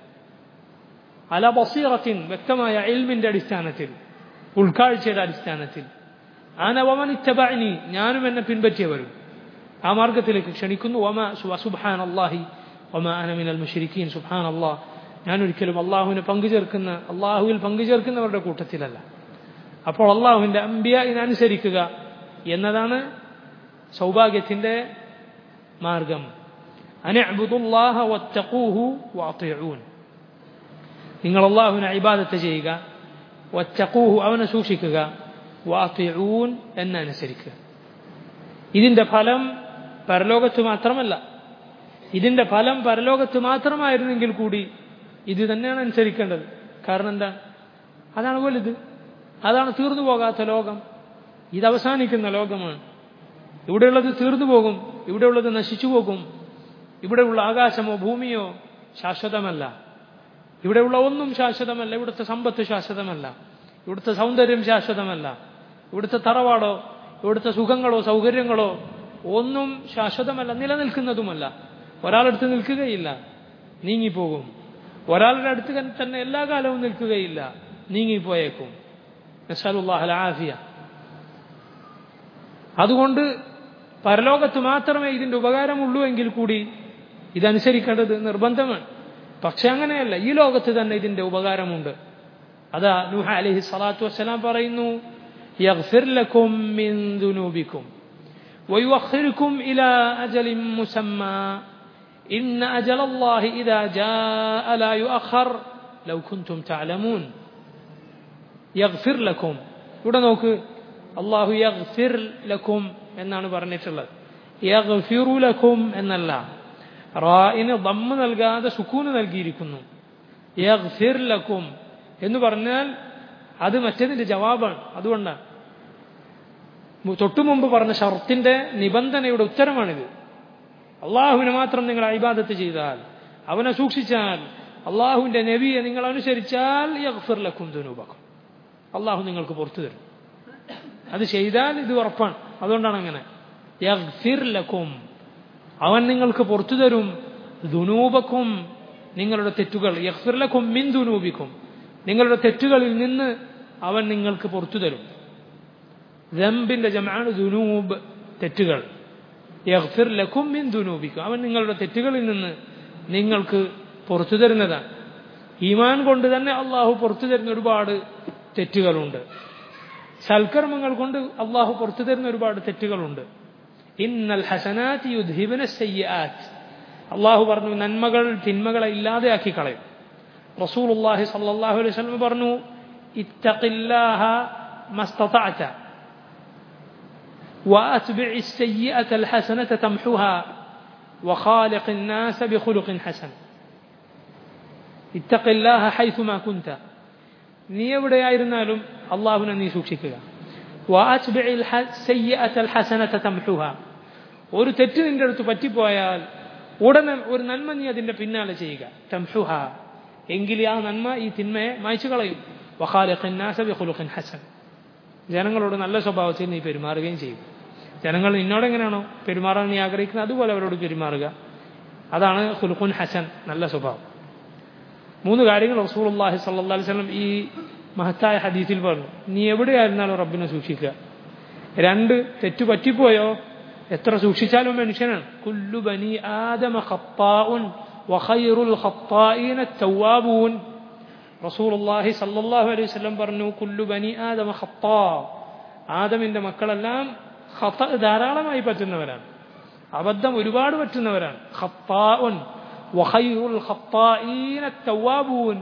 അല ബസീറത്തിൻ വ്യക്തമായ ഇൽമിന്റെ അടിസ്ഥാനത്തിൽ ഉൾക്കാഴ്ചയുടെ അടിസ്ഥാനത്തിൽ ആനവമൻ ഇത്തബഅനി ഞാനും എന്നെ പിൻപറ്റിയവരും ആ മാർഗത്തിലേക്ക് ക്ഷണിക്കുന്നു വമ സുബ്ഹാൻ അല്ലാഹി വമ അന മിനൽ മുശ്രിക്കീൻ സുബ്ഹാൻ അല്ലാഹ് ഞാൻ ഒരിക്കലും അള്ളാഹുവിനെ പങ്കുചേർക്കുന്ന അള്ളാഹുവിൽ പങ്കുചേർക്കുന്നവരുടെ കൂട്ടത്തിലല്ല അപ്പോൾ അള്ളാഹുവിന്റെ അമ്പിയ അനുസരിക്കുക എന്നതാണ് സൗഭാഗ്യത്തിന്റെ മാർഗം അനഅബുദുല്ലാഹ വത്തഖൂഹു വഅതിഊൻ നിങ്ങൾ അള്ളാഹുവിനെ ഇബാദത്ത് ചെയ്യുക വത്തഖൂഹു അവനെ സൂക്ഷിക്കുക വാത്തിഊൻ എന്നെ അനുസരിക്കുക ഇതിന്റെ ഫലം പരലോകത്ത് മാത്രമല്ല ഇതിന്റെ ഫലം പരലോകത്ത് മാത്രമായിരുന്നെങ്കിൽ കൂടി ഇത് തന്നെയാണ് അനുസരിക്കേണ്ടത് കാരണം എന്താ അതാണ് വലുത് അതാണ് തീർന്നു പോകാത്ത ലോകം ഇത് അവസാനിക്കുന്ന ലോകമാണ് ഇവിടെയുള്ളത് തീർന്നു പോകും ഇവിടെയുള്ളത് നശിച്ചു പോകും ഇവിടെയുള്ള ആകാശമോ ഭൂമിയോ ശാശ്വതമല്ല ഇവിടെയുള്ള ഒന്നും ശാശ്വതമല്ല ഇവിടുത്തെ സമ്പത്ത് ശാശ്വതമല്ല ഇവിടുത്തെ സൗന്ദര്യം ശാശ്വതമല്ല ഇവിടുത്തെ തറവാടോ ഇവിടുത്തെ സുഖങ്ങളോ സൗകര്യങ്ങളോ ഒന്നും ശാശ്വതമല്ല നിലനിൽക്കുന്നതുമല്ല ഒരാളടുത്ത് നിൽക്കുകയില്ല നീങ്ങിപ്പോകും ഒരാളുടെ അടുത്ത് തന്നെ എല്ലാ കാലവും നിൽക്കുകയില്ല നീങ്ങിപ്പോയേക്കും ആഫിയ അതുകൊണ്ട് പരലോകത്ത് മാത്രമേ ഇതിന്റെ ഉപകാരമുള്ളൂ എങ്കിൽ കൂടി ഇതനുസരിക്കേണ്ടത് നിർബന്ധമാണ് പക്ഷെ അങ്ങനെയല്ല ഈ ലോകത്ത് തന്നെ ഇതിന്റെ ഉപകാരമുണ്ട് അതാ നൂഹ അലൈഹി സ്വലാത്തു വസ്സലാം പറയുന്നു يغفر لكم من ذنوبكم ويؤخركم إلى أجل مسمى إن أجل الله إذا جاء لا يؤخر لو كنتم تعلمون يغفر لكم ഇവിടെ നോക്ക് അള്ളാഹു യഗ്ഫിർ ലക്കും എന്നാണ് പറഞ്ഞിട്ടുള്ളത് യഗ്ഫിറുലക്കും എന്നല്ല റായിന് ദമ്മ നൽകാതെ സുക്കൂന് നൽകിയിരിക്കുന്നു യഗ്ഫിർ ലക്കും എന്ന് പറഞ്ഞാൽ അത് മറ്റേതിന്റെ ജവാബാണ് അതുകൊണ്ടാണ് തൊട്ടു മുമ്പ് പറഞ്ഞ ഷർത്തിന്റെ നിബന്ധനയുടെ ഉത്തരമാണിത് അള്ളാഹുവിനെ മാത്രം നിങ്ങൾ അഭിബാദത്ത് ചെയ്താൽ അവനെ സൂക്ഷിച്ചാൽ അള്ളാഹുവിന്റെ നബിയെ നിങ്ങൾ അനുസരിച്ചാൽ യഗ്ഫിർ ലക്കും ദുനൂബക്കും അള്ളാഹു നിങ്ങൾക്ക് പുറത്തു തരും അത് ചെയ്താൽ ഇത് ഉറപ്പാണ് അതുകൊണ്ടാണ് അങ്ങനെ യഗ്ഫിർ ലക്കും അവൻ നിങ്ങൾക്ക് പുറത്തു തരും ദുനൂബക്കും നിങ്ങളുടെ തെറ്റുകൾ യഗ്ഫിർ ലക്കും മിൻ ദുനൂബിക്കും നിങ്ങളുടെ തെറ്റുകളിൽ നിന്ന് അവൻ നിങ്ങൾക്ക് പുറത്തു തരും ദമ്പിന്റെ ജമാണ് ദുനൂബ് തെറ്റുകൾ യഗ്ഫിർ ലക്കും മിൻ ദുനൂബിക്കും അവൻ നിങ്ങളുടെ തെറ്റുകളിൽ നിന്ന് നിങ്ങൾക്ക് പുറത്തു തരുന്നതാണ് ഈമാൻ കൊണ്ട് തന്നെ അള്ളാഹു പുറത്തു തരുന്ന ഒരുപാട് തെറ്റുകളുണ്ട് സൽക്കർമ്മങ്ങൾ കൊണ്ട് അള്ളാഹു പുറത്തു തരുന്ന ഒരുപാട് തെറ്റുകളുണ്ട് ഇന്നൽ ഹസനാത്ത് യുദ്ധിബിന സയ്യാത്ത് അള്ളാഹു പറഞ്ഞു നന്മകൾ തിന്മകളെ ഇല്ലാതെയാക്കി കളയും റസൂൽ അള്ളാഹി സല്ലാഹു അലൈഹി സ്വലം പറഞ്ഞു ഇത്തഖില്ലാഹ മസ്തതഅത وأتبع السيئة الحسنة تمحها وخالق الناس بخلق حسن اتق الله حيثما كنت നീ എവിടെയായിരുന്നാലും അള്ളാഹുവിനെ നീ സൂക്ഷിക്കുക ഒരു തെറ്റ് നിന്റെ അടുത്ത് പറ്റിപ്പോയാൽ ഉടനെ ഒരു നന്മ നീ അതിന്റെ പിന്നാലെ ചെയ്യുക തംഹുഹ എങ്കിൽ ആ നന്മ ഈ തിന്മയെ മായ്ച്ചു കളയും ഹസൻ ജനങ്ങളോട് നല്ല സ്വഭാവത്തിൽ നീ പെരുമാറുകയും ചെയ്യും ജനങ്ങൾ നിന്നോട് എങ്ങനെയാണോ പെരുമാറാൻ നീ ആഗ്രഹിക്കുന്നത് അതുപോലെ അവരോട് പെരുമാറുക അതാണ് ഹുൽഖുൻ ഹസൻ നല്ല സ്വഭാവം മൂന്ന് കാര്യങ്ങൾ റസൂലുള്ളാഹി സ്വല്ലല്ലാഹി അലൈഹി വസല്ലം ഈ മഹത്തായ ഹദീസിൽ പറഞ്ഞു നീ എവിടെയായിരുന്നാലും റബ്ബിനെ സൂക്ഷിക്കുക രണ്ട് തെറ്റു പറ്റിപ്പോയോ എത്ര സൂക്ഷിച്ചാലും മനുഷ്യനാണ് കുല്ലു ബനി ആദമ ഖത്താഉൻ വഖൈറുൽ ഖത്താഈന തവ്വാബൂൻ റസൂലുള്ളാഹി സ്വല്ലല്ലാഹു അലൈഹി വസല്ലം പറഞ്ഞു കുല്ലു ബനി ആദമ ഖത്താ ആദമിന്റെ മക്കളെല്ലാം ഖത ധാരാളമായി പറ്റുന്നവരാണ് അബദ്ധം ഒരുപാട് പറ്റുന്നവരാണ് ഖത്താഉൻ വഖൈറുൽ ഖത്താഈന തവ്വാബൂൻ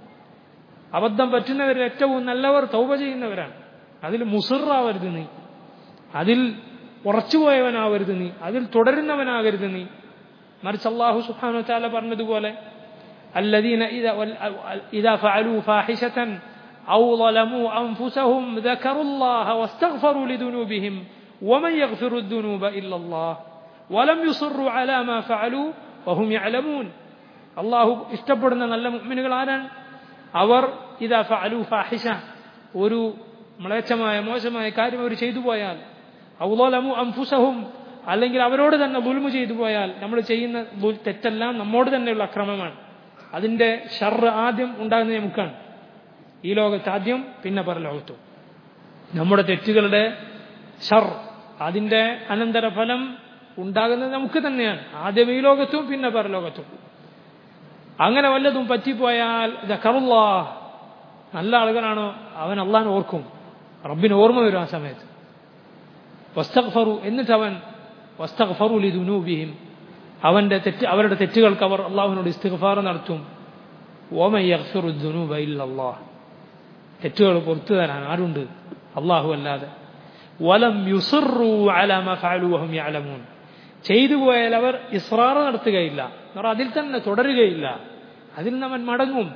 അബദ്ധം പറ്റുന്നവരിൽ ഏറ്റവും നല്ലവർ തൗബ ചെയ്യുന്നവരാണ് അതിൽ മുസിറാവരുത് നീ അതിൽ ഉറച്ചുപോയവനാവരുത് നീ അതിൽ തുടരുന്നവനാകരുത് നീ മറിച്ച് അള്ളാഹു സുബ്ഹാനഹു വതആല പറഞ്ഞതുപോലെ الذين إذا إذا فعلوا فاحشة أو ظلموا أنفسهم ذكروا الله واستغفروا لذنوبهم ومن يغفر الذنوب إلا الله ولم يصروا على ما فعلوا വഹും യഅലമൂൻ അള്ളാഹു ഇഷ്ടപ്പെടുന്ന നല്ല മുഅ്മിനുകൾ ആരാണ് അവർ ഇതാ ഫഅലു ഫാഹിഷ ഒരു മ്ലേച്ഛമായ മോശമായ കാര്യം അവർ ചെയ്തു പോയാൽ ഔലമു അംഫുസഹും അല്ലെങ്കിൽ അവരോട് തന്നെ ദുൽമു ചെയ്തു പോയാൽ നമ്മൾ ചെയ്യുന്ന തെറ്റെല്ലാം നമ്മോട് തന്നെയുള്ള അക്രമമാണ് അതിന്റെ ഷർറ് ആദ്യം ഉണ്ടാകുന്നത് നമുക്കാണ് ഈ ലോകത്ത് ആദ്യം പിന്നെ പരലോകത്തും നമ്മുടെ തെറ്റുകളുടെ ഷർ അതിന്റെ അനന്തരഫലം ഉണ്ടാകുന്നത് നമുക്ക് തന്നെയാണ് ആദ്യം ഈ ലോകത്തും പിന്നെ പരലോകത്തും അങ്ങനെ വല്ലതും പറ്റിപ്പോയാൽ ദക്കറുല്ലാ നല്ല ആളുകളാണോ അവൻ അള്ളാൻ ഓർക്കും റബ്ബിന് ഓർമ്മ വരും ആ സമയത്ത് വസ്തഗ്ഫറു എന്നിട്ട് അവൻ വസ്തഗ്ഫറു ലിദുനൂബിഹിം അവന്റെ തെറ്റ് അവരുടെ തെറ്റുകൾക്ക് അവർ അള്ളാഹുവിനോട് ഇസ്തിഗ്ഫാർ നടത്തും ഓമൻ യഗ്ഫിറു ദുനൂബ ഇല്ലല്ലാഹ് തെറ്റുകൾ പുറത്തു തരാൻ ആരുണ്ട് അള്ളാഹു അല്ലാതെ വലം യുസിറു അലാ മാ ഫഅലു വഹും യഅലമൂൻ ചെയ്തു പോയാൽ അവർ ഇസ്രാർ നടത്തുകയില്ല അവർ അതിൽ തന്നെ തുടരുകയില്ല അതിൽ നിന്ന് അവൻ മടങ്ങും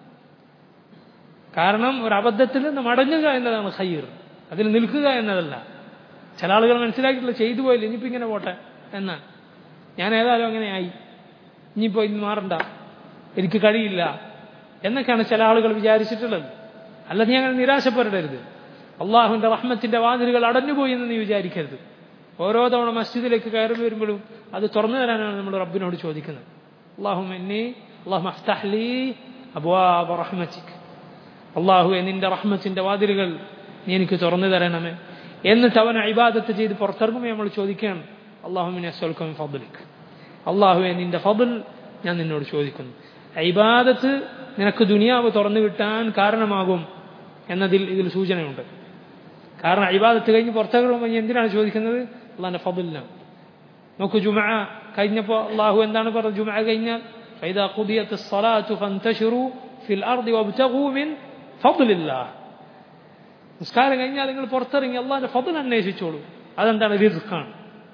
കാരണം ഒരു അബദ്ധത്തിൽ നിന്ന് മടങ്ങുക എന്നതാണ് ഖയ്ർ അതിൽ നിൽക്കുക എന്നതല്ല ചില ആളുകൾ മനസ്സിലാക്കിയിട്ടില്ല ചെയ്തു പോയില്ല ഇനിയിപ്പോ ഇങ്ങനെ പോട്ടെ എന്നാണ് ഞാൻ ഏതായാലും അങ്ങനെയായി ഇനിയിപ്പോ ഇന്ന് മാറണ്ട എനിക്ക് കഴിയില്ല എന്നൊക്കെയാണ് ചില ആളുകൾ വിചാരിച്ചിട്ടുള്ളത് അല്ല നീ അങ്ങനെ നിരാശപ്പെടരുത് അള്ളാഹുവിന്റെ റഹ്മത്തിന്റെ വാതിലുകൾ അടഞ്ഞുപോയി എന്ന് നീ വിചാരിക്കരുത് ഓരോ തവണ മസ്ജിദിലേക്ക് കയറി വരുമ്പോഴും അത് തുറന്നു തരാനാണ് നമ്മൾ റബ്ബിനോട് ചോദിക്കുന്നത് അള്ളാഹു എന്നെ അള്ളാഹു അഫ്തഹ്ലി അബുവാബ റഹ്മത്തിക് അള്ളാഹു നിന്റെ റഹ്മത്തിന്റെ വാതിലുകൾ നീ എനിക്ക് തുറന്നു തരണമേ എന്നിട്ട് അവൻ ഇബാദത്ത് ചെയ്ത് പുറത്തിറങ്ങുമ്പോൾ നമ്മൾ ചോദിക്കുകയാണ് അള്ളാഹുമിനെ അസ്വൽക്കും ഫബുലിക് അള്ളാഹുവെ നിന്റെ ഫബുൽ ഞാൻ നിന്നോട് ചോദിക്കുന്നു ഇബാദത്ത് നിനക്ക് ദുനിയാവ് തുറന്നു കിട്ടാൻ കാരണമാകും എന്നതിൽ ഇതിൽ സൂചനയുണ്ട് കാരണം ഇബാദത്ത് കഴിഞ്ഞ് പുറത്തേക്കുമ്പോൾ എന്തിനാണ് ചോദിക്കുന്നത് അള്ളാഹിന്റെ ഫബുലിനാണ് നോക്കൂ ജുമ കഴിഞ്ഞപ്പോൾ അള്ളാഹു എന്താണ് പറഞ്ഞത് ജുമ കഴിഞ്ഞാൽ فإذا قضيت الصلاة فانتشروا في الأرض وابتغوا من فضل الله നിസ്കാരം കഴിഞ്ഞാൽ നിങ്ങൾ പുറത്തിറങ്ങി അള്ളാഹിന്റെ ഫضൽ അന്വേഷിച്ചോളൂ അതെന്താണ് റിസ്ക്കാണ്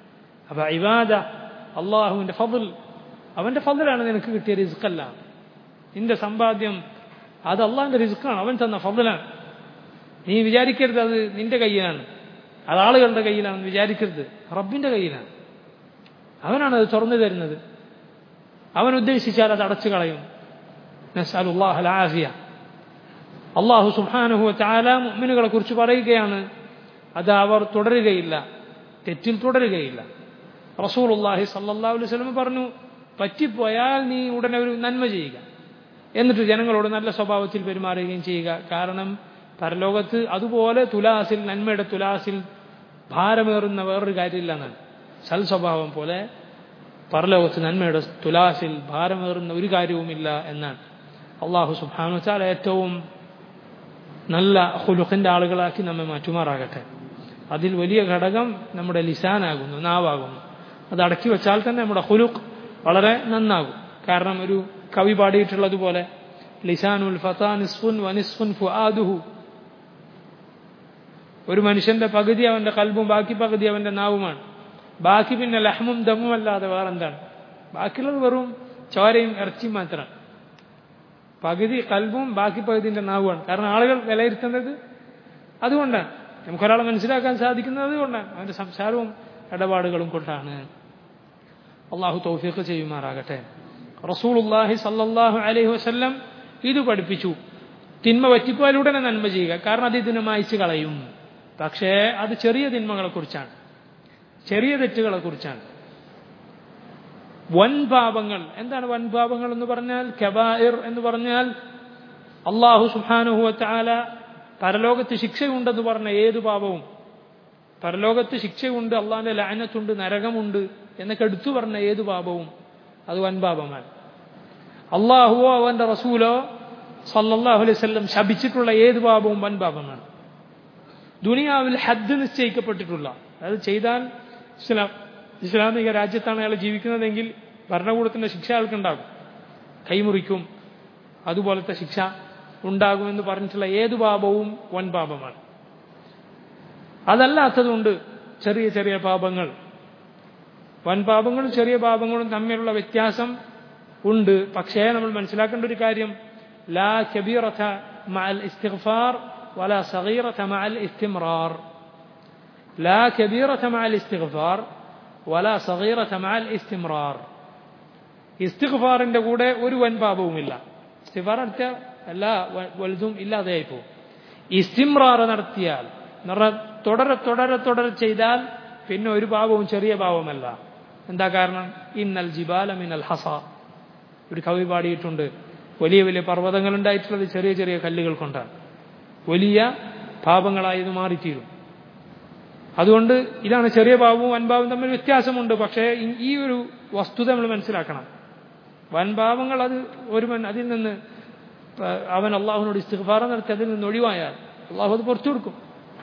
അപ്പോൾ ഇവാദ അള്ളാഹുവിൻ്റെ ഫضൽ അവൻ്റെ ഫضലാണ് നിനക്ക് കിട്ടിയ റിസ്ക്കല്ല നിന്റെ സമ്പാദ്യം അത് അള്ളാഹിൻ്റെ റിസ്ക്കാണ് അവൻ തന്ന ഫضലാണ് നീ വിചാരിക്കരുത് അത് നിന്റെ കയ്യിലാണ് അത് ആളുകളുടെ കയ്യിലാണെന്ന് വിചാരിക്കരുത് റബ്ബിൻ്റെ കയ്യിലാണ് അവനാണ് അത് തുറന്നു തരുന്നത് അവൻ ഉദ്ദേശിച്ചാൽ അത് അടച്ചു കളയും നസ്അലുല്ലാഹ് അലാഫിയ അള്ളാഹു സുബ്ഹാനഹു വതആല മുഅ്മിനുകളെ കുറിച്ച് പറയുകയാണ് അത് അവർ തുടരുകയില്ല തെറ്റിൽ തുടരുകയില്ല റസൂലുള്ളാഹി സല്ലല്ലാഹു അലൈഹി വസല്ലം പറഞ്ഞു പറ്റിപ്പോയാൽ നീ ഉടനെ ഒരു നന്മ ചെയ്യുക എന്നിട്ട് ജനങ്ങളോട് നല്ല സ്വഭാവത്തിൽ പെരുമാറുകയും ചെയ്യുക കാരണം പരലോകത്ത് അതുപോലെ തുലാസിൽ നന്മയുടെ തുലാസിൽ ഭാരമേറുന്ന വേറൊരു കാര്യമില്ല എന്നാണ് സൽ സ്വഭാവം പോലെ പരലോകത്ത് നന്മയുടെ തുലാസിൽ ഭാരമേറുന്ന ഒരു കാര്യവുമില്ല എന്നാണ് അള്ളാഹു സുബാനു വെച്ചാൽ ഏറ്റവും നല്ല ഹുലുഖിൻ്റെ ആളുകളാക്കി നമ്മെ മാറ്റുമാറാകട്ടെ അതിൽ വലിയ ഘടകം നമ്മുടെ ലിസാനാകുന്നു നാവാകുന്നു അത് അടക്കി വെച്ചാൽ തന്നെ നമ്മുടെ ഹുലുഖ് വളരെ നന്നാകും കാരണം ഒരു കവി പാടിയിട്ടുള്ളതുപോലെ ലിസാനുൽ ഫത്താ നിസ്ഫുൻ വനിസ്ഫുൻ ഫുആദുഹു ഒരു മനുഷ്യന്റെ പകുതി അവന്റെ കൽബും ബാക്കി പകുതി അവന്റെ നാവുമാണ് ബാക്കി പിന്നെ ലഹ്മും ദമ്മും അല്ലാതെ വേറെന്താണ് ബാക്കിയുള്ളത് വെറും ചോരയും ഇറച്ചിയും മാത്രമാണ് പകുതി കൽബും ബാക്കി പകുതിന്റെ നാവുമാണ് കാരണം ആളുകൾ വിലയിരുത്തുന്നത് അതുകൊണ്ടാണ് നമുക്കൊരാളെ മനസ്സിലാക്കാൻ സാധിക്കുന്നത് അതുകൊണ്ടാണ് അവന്റെ സംസാരവും ഇടപാടുകളും കൊണ്ടാണ് അള്ളാഹു തൗഫീഖ് ചെയ്യുമാറാകട്ടെ റസൂലുല്ലാഹി സല്ലല്ലാഹു അലൈഹി വസല്ലം ഇത് പഠിപ്പിച്ചു തിന്മ പറ്റിപ്പോയാലുടനെ നന്മ ചെയ്യുക കാരണം അത് ഇതിനെ മായ്ച്ചു കളയും പക്ഷേ അത് ചെറിയ തിന്മകളെക്കുറിച്ചാണ് ചെറിയ തെറ്റുകളെക്കുറിച്ചാണ് വൻപാപങ്ങൾ എന്താണ് വൻപാപങ്ങൾ എന്ന് പറഞ്ഞാൽ കബായിർ എന്ന് പറഞ്ഞാൽ അള്ളാഹു സുഹാനുഹുവത്താല പരലോകത്ത് ശിക്ഷയുണ്ടെന്ന് പറഞ്ഞ ഏത് പാപവും പരലോകത്ത് ശിക്ഷയുണ്ട് അള്ളാഹിന്റെ ലാനത്തുണ്ട് നരകമുണ്ട് എന്നൊക്കെ എടുത്തു പറഞ്ഞ ഏത് പാപവും അത് വൻപാപമാണ് അള്ളാഹുവോ അവന്റെ റസൂലോ സല്ലല്ലാഹു അലൈഹി വസല്ലം ശപിച്ചിട്ടുള്ള ഏത് പാപവും വൻപാപമാണ് ദുനിയാവിൽ ഹദ് നിശ്ചയിക്കപ്പെട്ടിട്ടുള്ള അത് ചെയ്താൽ ഇസ്ലാം ഇസ്ലാമിക രാജ്യത്താണ് അയാൾ ജീവിക്കുന്നതെങ്കിൽ ഭരണകൂടത്തിന്റെ ശിക്ഷ അയാൾക്കുണ്ടാകും കൈമുറിക്കും അതുപോലത്തെ ശിക്ഷ ഉണ്ടാകുമെന്ന് പറഞ്ഞിട്ടുള്ള ഏതു പാപവും വൻ പാപമാണ് അതല്ലാത്തതുകൊണ്ട് ചെറിയ ചെറിയ പാപങ്ങൾ വൻ പാപങ്ങളും ചെറിയ പാപങ്ങളും തമ്മിലുള്ള വ്യത്യാസം ഉണ്ട് പക്ഷേ നമ്മൾ മനസ്സിലാക്കേണ്ട ഒരു കാര്യം ലാ കബീറത മഅൽ ഇസ്തിഗ്ഫാർ വലാ സഗീറത മഅൽ ഇസ്തിമ്രാർ ലാ കബീറത മഅൽ ഇസ്തിഗ്ഫാർ വലാ സഗീറത മഅൽ ഇസ്തിമ്രാർ ഇസ്തിഗ്ഫാറിന്റെ കൂടെ ഒരു വൻ പാപവുമില്ല ഇസ്തിഗ്ഫാർ നടത്തിയാൽ എല്ലാ വലുതും ഇല്ലാതെയായി പോകും ഇസ്തിമ്രാർ നടത്തിയാൽ തുടരെ തുടരെ തുടരെ ചെയ്താൽ പിന്നെ ഒരു പാപവും ചെറിയ പാപമല്ല എന്താ കാരണം ഇന്നൽ ജിബാല മിനൽ ഹസ ഒരു കവി പാടിയിട്ടുണ്ട് വലിയ വലിയ പർവ്വതങ്ങൾ ഉണ്ടായിട്ടുള്ളത് ചെറിയ ചെറിയ കല്ലുകൾ കൊണ്ടാണ് വലിയ പാപങ്ങളായത് മാറിത്തീരും അതുകൊണ്ട് ഇതാണ് ചെറിയ പാപവും വൻപാപവും തമ്മിൽ വ്യത്യാസമുണ്ട് പക്ഷേ ഈ ഒരു വസ്തുത നമ്മൾ മനസ്സിലാക്കണം വൻപാപങ്ങൾ അത് ഒരു അതിൽ നിന്ന് അവൻ അള്ളാഹുവിനോട് ഇസ്തിഫാറ നടത്തി അതിൽ നിന്ന് ഒഴിവായാൽ അള്ളാഹു അത് പുറത്തു കൊടുക്കും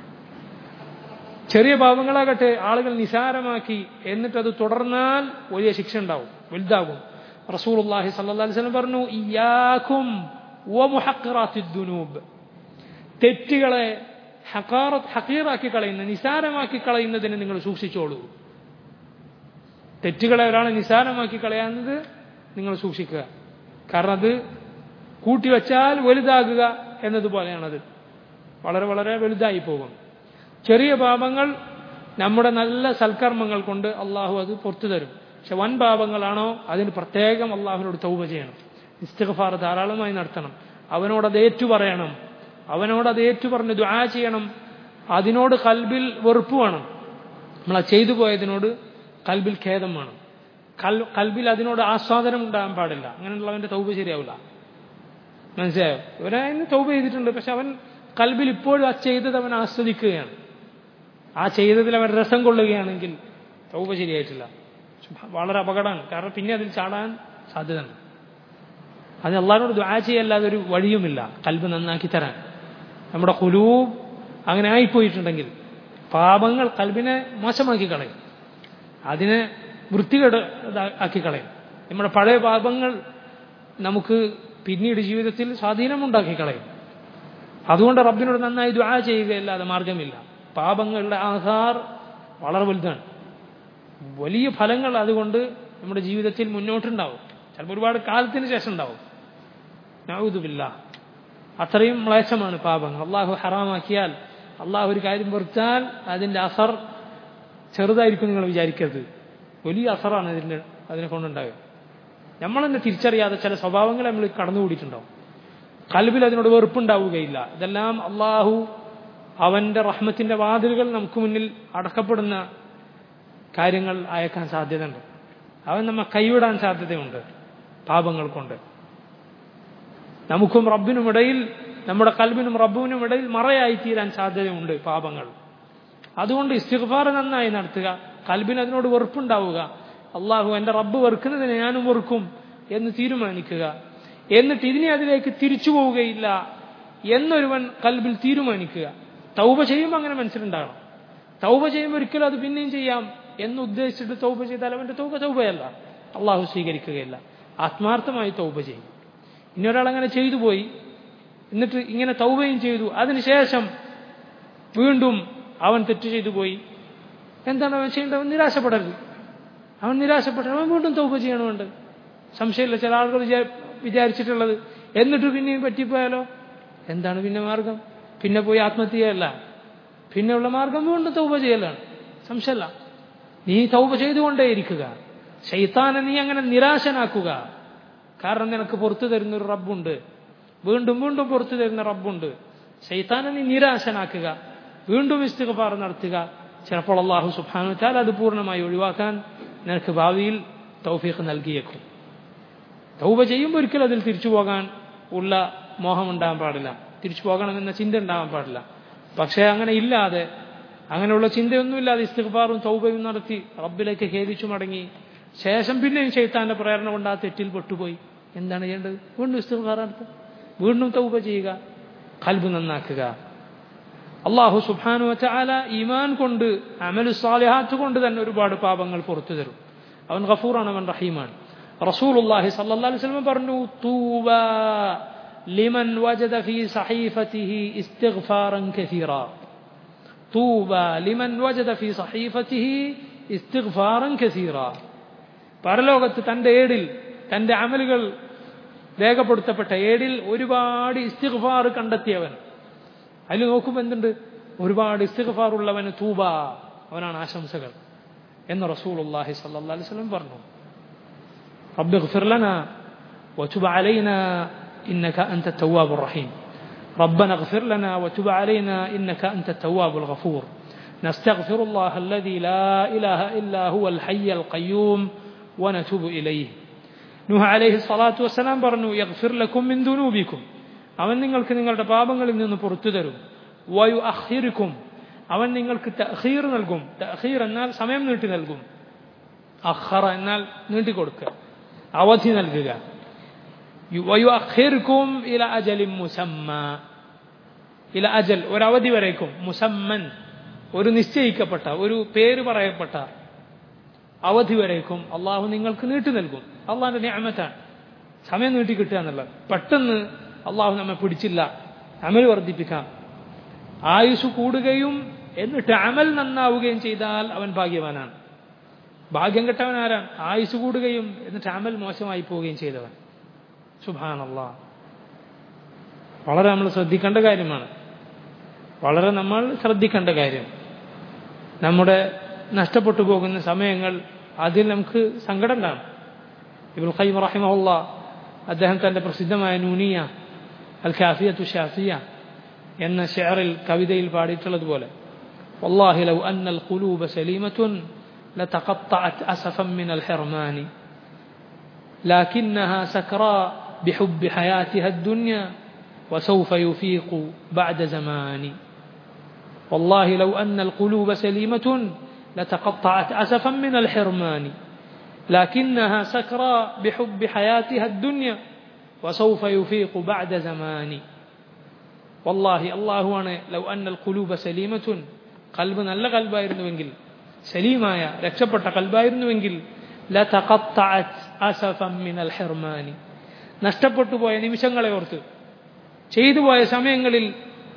ചെറിയ പാപങ്ങളാകട്ടെ ആളുകൾ നിസാരമാക്കി എന്നിട്ടത് തുടർന്നാൽ വലിയ ശിക്ഷ ഉണ്ടാവും വലുതാകും റസൂലുള്ളാഹി സല്ലല്ലാഹു അലൈഹി വസല്ലം പറഞ്ഞു ഇയ്യാകും വമുഹഖറാത്തിദ്ദുനൂബ് തെറ്റുകളെ ഹഖാറത്ത് ഹഖീറാക്കി കളയുന്ന നിസാരമാക്കി കളയുന്നതിന് നിങ്ങൾ സൂക്ഷിച്ചോളൂ തെറ്റുകളെ ഒരാളെ നിസാരമാക്കി കളയാവുന്നത് നിങ്ങൾ സൂക്ഷിക്കുക കാരണം അത് കൂട്ടിവെച്ചാൽ വലുതാകുക എന്നതുപോലെയാണത് വളരെ വളരെ വലുതായി പോകും ചെറിയ പാപങ്ങൾ നമ്മുടെ നല്ല സൽക്കർമ്മങ്ങൾ കൊണ്ട് അള്ളാഹു അത് പുറത്തു തരും പക്ഷെ വൻ പാപങ്ങളാണോ അതിന് പ്രത്യേകം അള്ളാഹുവിനോട് തൗബ ചെയ്യണം ഇസ്തിഗ്ഫാർ ധാരാളമായി നടത്തണം അവനോട് അത് ഏറ്റു പറയണം അവനോട് അത് ഏറ്റു പറഞ്ഞ് ദുആ ചെയ്യണം അതിനോട് കൽബിൽ വെറുപ്പ് വേണം നമ്മൾ ആ ചെയ്തു പോയതിനോട് കൽബിൽ ഖേദം വേണം കൽ കൽബിൽ അതിനോട് ആസ്വാദനം ഉണ്ടാകാൻ പാടില്ല അങ്ങനെയുള്ളവന്റെ തൗബ ശരിയാവില്ല മനസ്സിലായോ ഇവനെ തൗബ ചെയ്തിട്ടുണ്ട് പക്ഷെ അവൻ കൽബിൽ ഇപ്പോഴും ആ ചെയ്തത് അവൻ ആസ്വദിക്കുകയാണ് ആ ചെയ്തതിൽ അവൻ രസം കൊള്ളുകയാണെങ്കിൽ തൗബ ശരിയായിട്ടില്ല വളരെ അപകടമാണ് കാരണം പിന്നെ അതിൽ ചാടാൻ സാധ്യതയുണ്ട് അത് അള്ളാഹിനോട് ദ്വാ ചെയ്യല്ലാതെ ഒരു വഴിയുമില്ല കൽബ് നന്നാക്കി തരാൻ നമ്മുടെ കുലൂബ് അങ്ങനെ ആയിപ്പോയിട്ടുണ്ടെങ്കിൽ പാപങ്ങൾ കൽബിനെ മോശമാക്കി കളയും അതിനെ വൃത്തികേട് ആക്കി കളയും നമ്മുടെ പഴയ പാപങ്ങൾ നമുക്ക് പിന്നീട് ജീവിതത്തിൽ സ്വാധീനമുണ്ടാക്കി കളയും അതുകൊണ്ട് റബ്ബിനോട് നന്നായി ദ്വാ ചെയ്യുകയല്ലാതെ മാർഗമില്ല പാപങ്ങളുടെ ആധാർ വളരെ വലുതാണ് വലിയ ഫലങ്ങൾ അതുകൊണ്ട് നമ്മുടെ ജീവിതത്തിൽ മുന്നോട്ടുണ്ടാവും ചിലപ്പോൾ ഒരുപാട് കാലത്തിന് ശേഷം ഉണ്ടാവും നൗദുബില്ല അത്രയും മ്ലേച്ഛമാണ് പാപങ്ങൾ അള്ളാഹു ഹറാമാക്കിയാൽ അള്ളാഹു ഒരു കാര്യം വെറുത്താൽ അതിൻ്റെ അസർ ചെറുതായിരിക്കും നിങ്ങൾ വിചാരിക്കരുത് വലിയ അസറാണ് ഇതിൻ്റെ അതിനെ കൊണ്ടുണ്ടാവുക നമ്മൾ തന്നെ തിരിച്ചറിയാതെ ചില സ്വഭാവങ്ങൾ നമ്മൾ കടന്നുകൂടിയിട്ടുണ്ടാവും കൽബിൽ അതിനോട് വെറുപ്പുണ്ടാവുകയില്ല ഇതെല്ലാം അള്ളാഹു അവൻ്റെ റഹ്മത്തിൻ്റെ വാതിലുകൾ നമുക്ക് മുന്നിൽ അടക്കപ്പെടുന്ന കാര്യങ്ങൾ അയക്കാൻ സാധ്യതയുണ്ട് അവൻ നമ്മെ കൈവിടാൻ സാധ്യതയുണ്ട് പാപങ്ങൾ കൊണ്ട് നമുക്കും റബ്ബിനും ഇടയിൽ നമ്മുടെ കൽബിനും റബ്ബിനും ഇടയിൽ മറയായി തീരാൻ സാധ്യതയുണ്ട് പാപങ്ങൾ അതുകൊണ്ട് ഇസ്തിഗ്ഫാർ നന്നായി നടത്തുക കൽബിന് അതിനോട് വെറുപ്പുണ്ടാവുക അള്ളാഹു എൻ്റെ റബ്ബ് വെറുക്കുന്നതിനെ ഞാനും വെറുക്കും എന്ന് തീരുമാനിക്കുക എന്നിട്ട് ഇതിനെ അതിലേക്ക് തിരിച്ചു പോവുകയില്ല എന്നൊരുവൻ കൽബിൽ തീരുമാനിക്കുക തൗബ ചെയ്യുമ്പോൾ അങ്ങനെ മനസ്സിലുണ്ടാകണം തൗബ ചെയ്യുമ്പോൾ ഒരിക്കലും അത് പിന്നെയും ചെയ്യാം എന്ന് ഉദ്ദേശിച്ചിട്ട് തൗബ ചെയ്താൽ അവൻ്റെ തൗബ തൗബയല്ല അള്ളാഹു സ്വീകരിക്കുകയില്ല ആത്മാർത്ഥമായി തൗബ ചെയ്യും ഇനി ഒരാൾ അങ്ങനെ ചെയ്തു പോയി എന്നിട്ട് ഇങ്ങനെ തൗബയും ചെയ്തു അതിനുശേഷം വീണ്ടും അവൻ തെറ്റ് ചെയ്തു പോയി എന്താണ് അവൻ ചെയ്യേണ്ടത് അവൻ നിരാശപ്പെടരുത് അവൻ നിരാശപ്പെട്ടു അവൻ വീണ്ടും തൗബ ചെയ്യണമുണ്ട് സംശയമില്ല ചില ആളുകൾ വിചാരിച്ചിട്ടുള്ളത് എന്നിട്ട് പിന്നെയും പറ്റിപ്പോയാലോ എന്താണ് പിന്നെ മാർഗം പിന്നെ പോയി ആത്മഹത്യ ചെയ്യല്ല പിന്നെയുള്ള മാർഗം വീണ്ടും തൗബ ചെയ്യലാണ് സംശയമല്ല നീ തൗബ ചെയ്തുകൊണ്ടേയിരിക്കുക ശൈത്താനെ നീ അങ്ങനെ നിരാശനാക്കുക കാരണം നിനക്ക് പുറത്തു തരുന്ന ഒരു റബ്ബുണ്ട് വീണ്ടും വീണ്ടും പുറത്തു തരുന്ന റബ്ബുണ്ട് ശൈത്താനെ നീ നിരാശനാക്കുക വീണ്ടും ഇസ്തികപാർ നടത്തുക ചിലപ്പോൾ അള്ളാഹു സുബാനു വെച്ചാൽ അത് പൂർണ്ണമായി ഒഴിവാക്കാൻ നിനക്ക് ഭാവിയിൽ തൗഫീഖ് നൽകിയേക്കും തൗബ ചെയ്യുമ്പോൾ ഒരിക്കലും അതിൽ തിരിച്ചു പോകാൻ ഉള്ള മോഹം ഉണ്ടാകാൻ പാടില്ല തിരിച്ചു പോകണമെന്ന ചിന്ത ഉണ്ടാകാൻ പാടില്ല പക്ഷേ അങ്ങനെ ഇല്ലാതെ അങ്ങനെയുള്ള ചിന്തയൊന്നുമില്ലാതെ ഇസ്തിഗ്ഫാറും തൗബയും നടത്തി റബ്ബിലേക്ക് ഖേദിച്ചു മടങ്ങി ശേഷം പിന്നെയും ചെയ്ത്താന്റെ പ്രേരണ കൊണ്ട് ആ തെറ്റിൽ പെട്ടുപോയി എന്താണ് ചെയ്യേണ്ടത് വീണ്ടും ഇസ്തിഗ്ഫാർ നടത്തുക വീണ്ടും തൗബ ചെയ്യുക കൽബ് നന്നാക്കുക അള്ളാഹു സുബാനു വച്ചാല ഈമാൻ കൊണ്ട് അമലു സാലിഹാത്ത് കൊണ്ട് തന്നെ ഒരുപാട് പാപങ്ങൾ പുറത്തു തരും അവൻ ഗഫൂറാണ് അവൻ റഹീമാണ് റസൂലുള്ളാഹി സല്ലല്ലാഹു അലൈഹി വസല്ലം പറഞ്ഞു തൂബ ലിമൻ വജദ ഫീ സഹീഫതിഹി ഇസ്തിഗ്ഫാറൻ കസീറ തൂബ ലിമൻ വജദ ഫീ സഹീഫതിഹി ഇസ്തിഗ്ഫാറൻ കസീറ പരലോകത്ത് തന്റെ ഏടിൽ തന്റെ അമലുകൾ രേഖപ്പെടുത്തപ്പെട്ട ഏടിൽ ഒരുപാട് ഇസ്തിഗ്ഫാർ കണ്ടെത്തിയവൻ അതിൽ നോക്കുമ്പോൾ എന്തുണ്ട് ഒരുപാട് ഇസ്തിഗ്ഫാർ ഉള്ളവന് തൂബ അവനാണ് ആശംസകൾ എന്ന് റസൂലുള്ളാഹി സല്ലല്ലാഹു അലൈഹി വസല്ലം പറഞ്ഞു رب اغفر لنا وتب علينا إنك أنت التواب الرحيم ربنا اغفر لنا وتب علينا إنك أنت التواب الغفور نستغفر الله الذي لا إله إلا هو الحي القيوم ونتوب إليه നൂഹ അലൈഹി സ്വലാത്തു വസ്സലാം പറഞ്ഞു യഗ്ഫിർ ലക്കും മിൻ ദുനൂബിക്കും അവൻ നിങ്ങൾക്ക് നിങ്ങളുടെ പാപങ്ങളിൽ നിന്ന് പുറത്തു തരും വയു അഖീർക്കും അവൻ നിങ്ങൾക്ക് തഖീർ നൽകും തഖീർ എന്നാൽ സമയം നീട്ടി നൽകും അഖറ എന്നാൽ നീട്ടിക്കൊടുക്കുക അവധി നൽകുക വയു അഖീർക്കും ഇല അജലിം മുസമ്മ ഇല അജൽ ഒരവധി വരേക്കും മുസമ്മൻ ഒരു നിശ്ചയിക്കപ്പെട്ട ഒരു പേര് പറയപ്പെട്ട അവധി വരേക്കും അള്ളാഹു നിങ്ങൾക്ക് നീട്ടി നൽകും അള്ളാഹിന്റെ ഞാമത്താണ് സമയം നീട്ടി കിട്ടുക എന്നുള്ളത് പെട്ടെന്ന് അള്ളാഹു നമ്മെ പിടിച്ചില്ല അമൽ വർദ്ധിപ്പിക്കാം ആയുസ് കൂടുകയും എന്നിട്ട് അമൽ നന്നാവുകയും ചെയ്താൽ അവൻ ഭാഗ്യവാനാണ് ഭാഗ്യം കെട്ടവൻ ആരാണ് ആയുസ് കൂടുകയും എന്നിട്ട് അമൽ മോശമായി പോവുകയും ചെയ്തവൻ സുഭാനല്ലാ വളരെ നമ്മൾ ശ്രദ്ധിക്കേണ്ട കാര്യമാണ് വളരെ നമ്മൾ ശ്രദ്ധിക്കേണ്ട കാര്യം നമ്മുടെ നഷ്ടപ്പെട്ടു പോകുന്ന സമയങ്ങൾ അതിൽ നമുക്ക് സങ്കടം കാണും ഇബുൽ ഖൈം റഹിമഹുല്ല അദ്ദേഹം തന്റെ പ്രസിദ്ധമായ നൂനിയ അൽ ഖാഫിയത്തു ഷാഫിയ എന്ന ഷെയറിൽ കവിതയിൽ പാടിയിട്ടുള്ളതുപോലെ والله لو أن القلوب سليمة لتقطعت أسفا من الحرمان لكنها سكراء بحب حياتها الدنيا وسوف يفيق بعد زمان والله لو أن القلوب سليمة لتقطعت أسفا من الحرمان لكنها سكرى بحب حياتها الدنيا وسوف يفيق بعد زمان والله الله أنا لو أن القلوب سليمة قلب നല്ല കൽബായിരുന്നുവെങ്കിൽ സലീമായ രക്ഷപ്പെട്ട കൽബായിരുന്നുവെങ്കിൽ ലതഖത്തഅത് അസഫൻ മിനൽ ഹിർമാനി നഷ്ടപ്പെട്ടു പോയ നിമിഷങ്ങളെ ഓർത്ത് ചെയ്തു പോയ സമയങ്ങളിൽ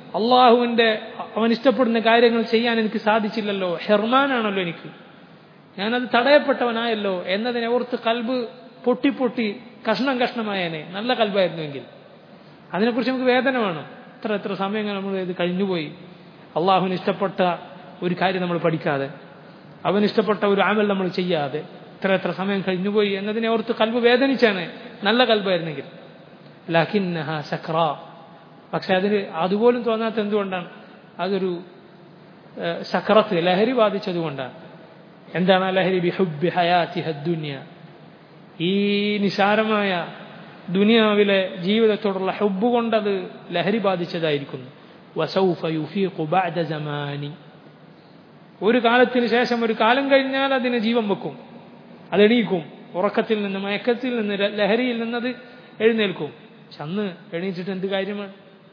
അള്ളാഹുവിൻ്റെ അവൻ ഇഷ്ടപ്പെടുന്ന കാര്യങ്ങൾ ചെയ്യാൻ എനിക്ക് സാധിച്ചില്ലല്ലോ ഹെർമാനാണല്ലോ എനിക്ക് ഞാനത് തടയപ്പെട്ടവനായല്ലോ എന്നതിനെ ഓർത്ത് കൽബ് പൊട്ടി പൊട്ടി കഷ്ണം കഷ്ണമായേനെ നല്ല കൽബായിരുന്നുവെങ്കിൽ അതിനെക്കുറിച്ച് നമുക്ക് വേദന വേണം എത്ര എത്ര സമയങ്ങൾ നമ്മൾ ഇത് കഴിഞ്ഞുപോയി അള്ളാഹുവിന് ഇഷ്ടപ്പെട്ട ഒരു കാര്യം നമ്മൾ പഠിക്കാതെ അവന് ഇഷ്ടപ്പെട്ട ഒരു ആമൽ നമ്മൾ ചെയ്യാതെ എത്ര എത്ര സമയം കഴിഞ്ഞുപോയി എന്നതിനെ ഓർത്ത് കൽബ് വേദനിച്ചാണ് നല്ല കൽബായിരുന്നെങ്കിൽ ലഖിന്നഹ സക്ര പക്ഷെ അതിന് അതുപോലും തോന്നാത്ത എന്തുകൊണ്ടാണ് അതൊരു സക്രത്ത് ലഹരി ബാധിച്ചതുകൊണ്ടാണ് എന്താണ് ആ ലഹരി ബിഹുബി ഹയാത്തി ഹദ്ദുന്യ ഈ നിസാരമായ ദുനിയാവിലെ ജീവിതത്തോടുള്ള ഹുബ് കൊണ്ടത് ലഹരി ബാധിച്ചതായിരിക്കുന്നു വസൗഫ യുഫീഖു ബഅദ സമാനി ഒരു കാലത്തിന് ശേഷം ഒരു കാലം കഴിഞ്ഞാൽ അതിന് ജീവൻ വെക്കും അതെണീക്കും ഉറക്കത്തിൽ നിന്ന് മയക്കത്തിൽ നിന്ന് ലഹരിയിൽ നിന്നത് എഴുന്നേൽക്കും പക്ഷെ അന്ന് എണീച്ചിട്ട് എന്ത് കാര്യമാണ്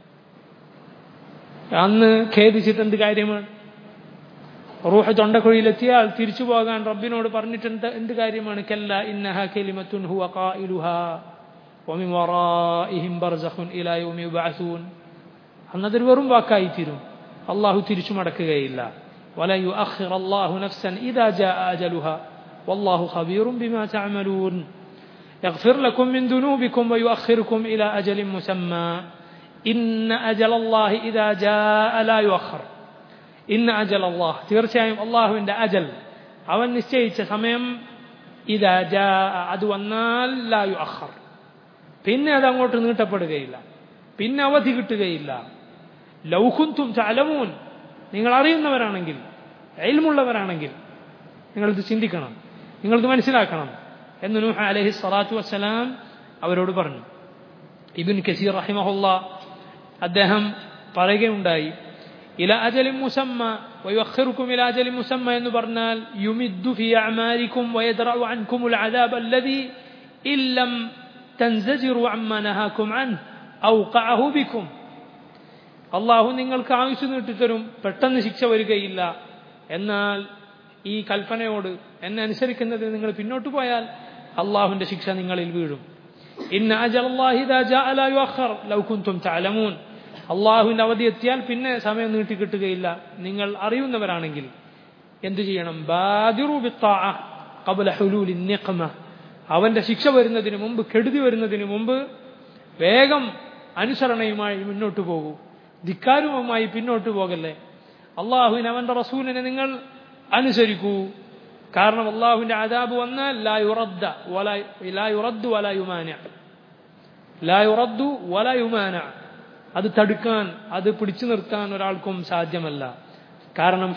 അന്ന് ഖേദിച്ചിട്ട് എന്ത് കാര്യമാണ് റൂഹ് തൊണ്ടക്കുഴിയിലെത്തിയാൽ തിരിച്ചു പോകാൻ റബ്ബിനോട് പറഞ്ഞിട്ട് എന്ത് എന്ത് കാര്യമാണ് കല്ല ഇന്നഹ കലിമത്തുൻ ഹുവ ഖായിലുഹാ വമിൻ വറാഇഹിം ബർസഖുൻ ഇലാ യൗമി യുബഅസൂൻ അന്നതൊരു വെറും വാക്കായി തീരും അള്ളാഹു തിരിച്ചു മടക്കുകയില്ല ولا يؤخر الله نفسا إذا جاء أجلها والله خبير بما تعملون يغفر لكم من ذنوبكم ويؤخركم إلى أجل مسمى إن أجل الله إذا جاء لا يؤخر إن أجل الله തീർച്ചയായും അള്ളാഹുവിൻ്റെ അജൽ അവൻ നിശ്ചയിച്ച സമയം ഇതാ ജാ അത് വന്നാൽ ലാ യുഅഖർ പിന്നെ അത് അങ്ങോട്ട് നീട്ടപ്പെടുകയില്ല പിന്നെ അവധി കിട്ടുകയില്ല ലൗഹുന്തും ചലമൂൻ നിങ്ങൾ അറിയുന്നവരാണെങ്കിൽ എൽമുള്ളവരാണെങ്കിൽ നിങ്ങളിത് ചിന്തിക്കണം നിങ്ങളിത് മനസ്സിലാക്കണം എന്ന് നൂഹ അലഹി സ്വലാത്തു വസ്സലാം അവരോട് പറഞ്ഞു ഇബിൻ കസീർ റഹിമഹുല്ല അദ്ദേഹം പറയുകയുണ്ടായി ഇല അജലി മുസമ്മ ويؤخركم إلى أجل مسمى എന്ന് പറഞ്ഞാൽ يمد في أعمالكم ويدرأ عنكم العذاب الذي إن لم تنزجروا عما نهاكم عنه أوقعه بكم അള്ളാഹു നിങ്ങൾക്ക് ആയുസ് നീട്ടിത്തരും പെട്ടെന്ന് ശിക്ഷ വരികയില്ല എന്നാൽ ഈ കൽപ്പനയോട് എന്നെ അനുസരിക്കുന്നതിന് നിങ്ങൾ പിന്നോട്ട് പോയാൽ അള്ളാഹുവിന്റെ ശിക്ഷ നിങ്ങളിൽ വീഴും ഇന്ന അള്ളാഹുവിന്റെ അവധി എത്തിയാൽ പിന്നെ സമയം നീട്ടിക്കിട്ടുകയില്ല നിങ്ങൾ അറിയുന്നവരാണെങ്കിൽ എന്തു ചെയ്യണം അവന്റെ ശിക്ഷ വരുന്നതിന് മുമ്പ് കെടുതി വരുന്നതിന് മുമ്പ് വേഗം അനുസരണയുമായി മുന്നോട്ട് പോകൂ ധിക്കാരവുമായി പിന്നോട്ട് പോകല്ലേ അള്ളാഹുവിന് അവന്റെ റസൂലിനെ നിങ്ങൾ അനുസരിക്കൂ കാരണം അള്ളാഹുവിന്റെ ആദാബ് വന്നാൽ ലായുറദ്ദ ലായുറദ്ദു വലായുമാന ലായുറദ്ദു വലായുമാന അത് തടുക്കാൻ അത് പിടിച്ചു നിർത്താൻ ഒരാൾക്കും സാധ്യമല്ല കാരണം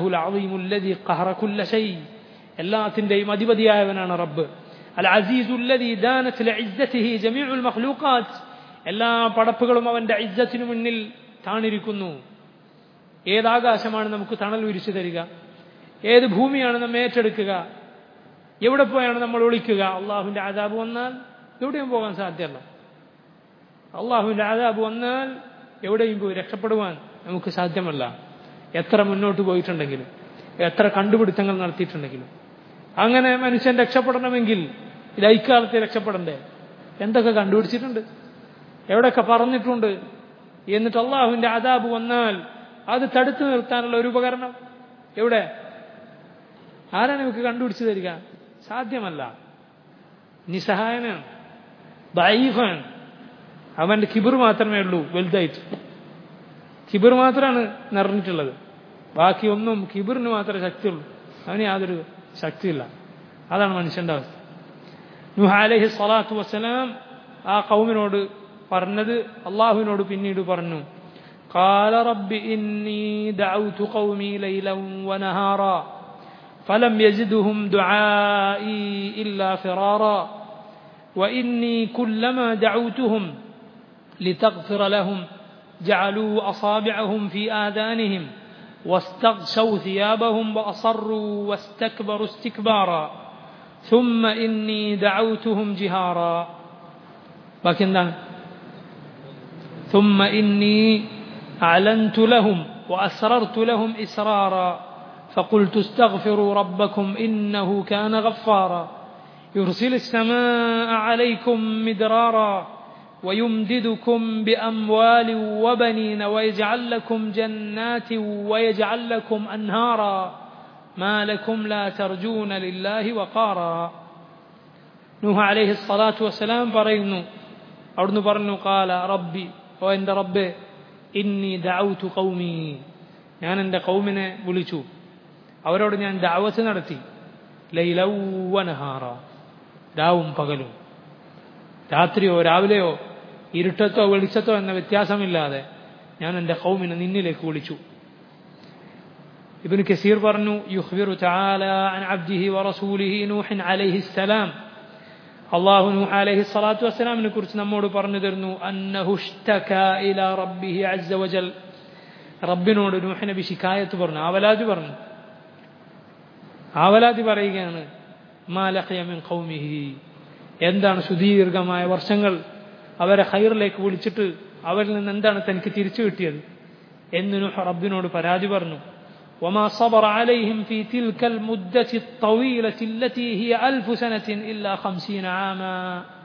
എല്ലാത്തിന്റെയും അധിപതിയായവനാണ് റബ്ബ് അൽ അസീസുല്ലദി ദാനത്ത് ലഇസ്സതിഹി ജമീഉൽ മഖ്ലൂഖാത്ത് എല്ലാ പടപ്പുകളും അവന്റെ ഇജ്ജത്തിനു മുന്നിൽ താണിരിക്കുന്നു ഏതാകാശമാണ് നമുക്ക് തണൽ വിരിച്ചു തരിക ഏത് ഭൂമിയാണ് നമ്മെ ഏറ്റെടുക്കുക എവിടെ പോയാണ് നമ്മൾ ഒളിക്കുക അള്ളാഹുവിന്റെ ആദാബ് വന്നാൽ എവിടെയും പോകാൻ സാധ്യമല്ല അള്ളാഹുവിന്റെ ആദാബ് വന്നാൽ എവിടെയും പോയി രക്ഷപ്പെടുവാൻ നമുക്ക് സാധ്യമല്ല എത്ര മുന്നോട്ട് പോയിട്ടുണ്ടെങ്കിലും എത്ര കണ്ടുപിടുത്തങ്ങൾ നടത്തിയിട്ടുണ്ടെങ്കിലും അങ്ങനെ മനുഷ്യൻ രക്ഷപ്പെടണമെങ്കിൽ ഇത് ഐക്കാലത്തെ രക്ഷപ്പെടണ്ടേ എന്തൊക്കെ കണ്ടുപിടിച്ചിട്ടുണ്ട് എവിടെയൊക്കെ പറഞ്ഞിട്ടുണ്ട് എന്നിട്ട് അള്ളാഹുവിന്റെ ആദാബ് വന്നാൽ അത് തടുത്തു നിർത്താനുള്ള ഒരു ഉപകരണം എവിടെ ആരാണ് നമുക്ക് കണ്ടുപിടിച്ചു തരിക സാധ്യമല്ല നിസ്സഹായനാണ് ദൈഫാണ് അവന്റെ കിബിർ മാത്രമേ ഉള്ളൂ വലുതായിട്ട് കിബിർ മാത്രമാണ് നിറഞ്ഞിട്ടുള്ളത് ബാക്കി ഒന്നും കിബിറിന് മാത്രമേ ശക്തിയുള്ളൂ അവന് യാതൊരു ശക്തിയില്ല അതാണ് മനുഷ്യന്റെ അവസ്ഥ നുഹ അലഹി സ്വലാത്തു വസ്സലാം ആ കൗമിനോട് പറഞ്ഞത് അള്ളാഹുവിനോട് പിന്നീട് പറഞ്ഞു قال رب إني دعوت قومي ليلا ونهارا فلم يزدهم دعائي إلا فرارا وإني كلما دعوتهم لتغفر لهم جعلوا أصابعهم في آذانهم واستغشوا ثيابهم وأصروا واستكبروا استكبارا ثم إني دعوتهم جهارا لكن ثم إني أعلنت لهم وأسررت لهم إسرارا فقلت استغفروا ربكم إنه كان غفارا يرسل السماء عليكم مدرارا ويمددكم بأموال وبنين ويجعل لكم جنات ويجعل لكم أنهارا ما لكم لا ترجون لله وقارا നൂഹ അലൈഹി സ്വലാത്തു വസ്സലാം പറയുന്നു അവിടുന്ന് പറഞ്ഞു കാല റബ്ബി ഓ എൻ്റെ റബ്ബെ ഇന്നി ദൗതു കൗമി ഞാൻ എൻ്റെ കൗമിനെ വിളിച്ചു അവരോട് ഞാൻ ദാവത്ത് നടത്തി ലൈലൗവനഹാറ രാവും പകലും രാത്രിയോ രാവിലെയോ ഇരുട്ടത്തോ വെളിച്ചത്തോ എന്ന വ്യത്യാസമില്ലാതെ ഞാൻ എൻ്റെ കൗമിനെ നിന്നിലേക്ക് വിളിച്ചു ابن كثير برنو يخبر تعالى عن عبده ورسوله نوح عليه السلام الله نوح عليه الصلاة والسلام نكرت نمود برنو درنو أنه اشتكى إلى ربه عز وجل ربنا نوح نبي شكاية برنو أولاد برنو أولاد പറയുകയാണ് ما لقي من قومه എന്താണ് സുദീർഘമായ വർഷങ്ങൾ അവരെ ഹൈറിലേക്ക് വിളിച്ചിട്ട് അവരിൽ നിന്ന് എന്താണ് തനിക്ക് തിരിച്ചു കിട്ടിയത് എന്ന് നൂഹ് റബ്ബിനോട് പരാതി പറഞ്ഞു وما صبر عليهم في تلك المدة الطويلة التي هي ألف سنة إلا خمسين عاما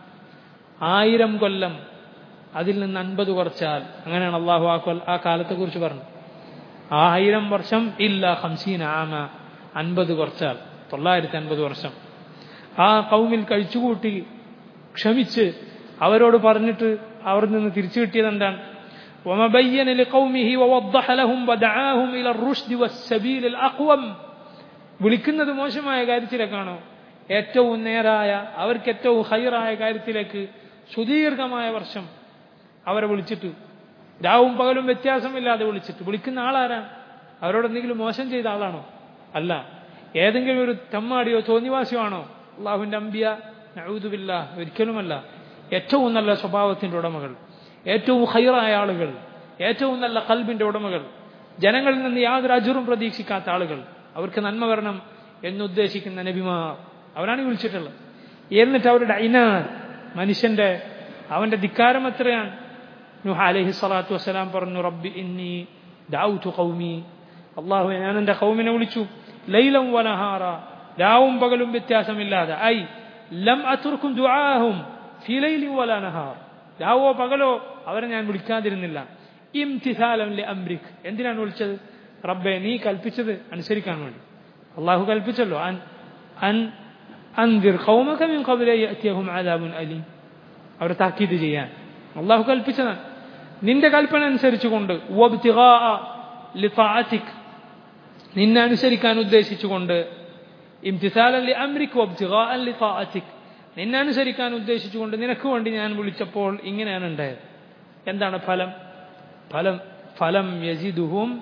ആയിരം കൊല്ലം അതിൽ നിന്ന് അൻപത് കുറച്ചാൽ അങ്ങനെയാണ് അള്ളാഹു ആ കൊൽ ആ കാലത്തെക്കുറിച്ച് പറഞ്ഞു ആയിരം വർഷം ഇല്ല ഹംസീൻ ആമ അൻപത് കുറച്ചാൽ തൊള്ളായിരത്തി അൻപത് വർഷം ആ കൗമിൽ കഴിച്ചുകൂട്ടി ക്ഷമിച്ച് അവരോട് പറഞ്ഞിട്ട് അവർ നിന്ന് തിരിച്ചു കിട്ടിയത് എന്താണ് وما بين لقومه ووضح لهم ودعاهم إلى الرشد والسبيل الأقوم വിളിക്കുന്നത് മോശമായ കാര്യത്തിലേക്കാണോ ഏറ്റവും നേരായ അവർക്ക് ഏറ്റവും ഹൈറായ കാര്യത്തിലേക്ക് സുദീർഘമായ വർഷം അവരെ വിളിച്ചിട്ട് രാവും പകലും വ്യത്യാസമില്ലാതെ വിളിച്ചിട്ട് വിളിക്കുന്ന ആളാരാണ് അവരോട് എന്തെങ്കിലും മോശം ചെയ്ത ആളാണോ അല്ല ഏതെങ്കിലും ഒരു തമ്മാടിയോ തോന്നിവാസിയോ ആണോ അള്ളാഹുവിന്റെ അമ്പിയ നഴുതുമില്ല ഒരിക്കലുമല്ല ഏറ്റവും നല്ല സ്വഭാവത്തിന്റെ ഉടമകൾ ഏറ്റവും ഹൈറായ ആളുകൾ ഏറ്റവും നല്ല കൽബിന്റെ ഉടമകൾ ജനങ്ങളിൽ നിന്ന് യാതൊരു അജുറും പ്രതീക്ഷിക്കാത്ത ആളുകൾ അവർക്ക് നന്മ വരണം എന്നുദ്ദേശിക്കുന്ന നബിമാർ അവരാണ് വിളിച്ചിട്ടുള്ളത് എന്നിട്ട് അവരുടെ ഐനാൻ മനുഷ്യന്റെ അവന്റെ ധിക്കാരം എത്രയാണ് നുഹ അലഹി സ്വലാത്തു വസ്സലാം പറഞ്ഞു റബ്ബി ഇന്നി ദാവുത്തു കൗമി അള്ളാഹു ഞാൻ എന്റെ കൗമിനെ വിളിച്ചു ലൈലം വനഹാറ രാവും പകലും വ്യത്യാസമില്ലാതെ ഐ ലം അത്തുർക്കും ദുആഹും ഫി ലൈലി വല നഹാർ രാവോ പകലോ അവരെ ഞാൻ വിളിക്കാതിരുന്നില്ല ഇംതിസാലം ലി അംരിക് എന്തിനാണ് വിളിച്ചത് റബ്ബെ നീ കൽപ്പിച്ചത് അനുസരിക്കാൻ വേണ്ടി അള്ളാഹു കൽപ്പിച്ചല്ലോ അൻ അൻ അൻദിർ ഖൗമക മിൻ ഖബ്ല യഅതിയഹും അദാബുൻ അലീം അവരെ താക്കീത് ചെയ്യാൻ അള്ളാഹു കൽപ്പിച്ചതാണ് നിന്റെ കൽപ്പന അനുസരിച്ചുകൊണ്ട് വബ്തിഗാഅ ലിതാഅതിക് നിന്നെ അനുസരിക്കാൻ ഉദ്ദേശിച്ചുകൊണ്ട് ഇംതിസാലൻ ലി അംരിക് വബ്തിഗാഅൻ ലിതാഅതിക് നിന്നെ അനുസരിക്കാൻ ഉദ്ദേശിച്ചുകൊണ്ട് നിനക്ക് വേണ്ടി ഞാൻ വിളിച്ചപ്പോൾ ഇങ്ങനെയാണ് ഉണ്ടായത് എന്താണ് ഫലം ഫലം ഫലം യജിദുഹും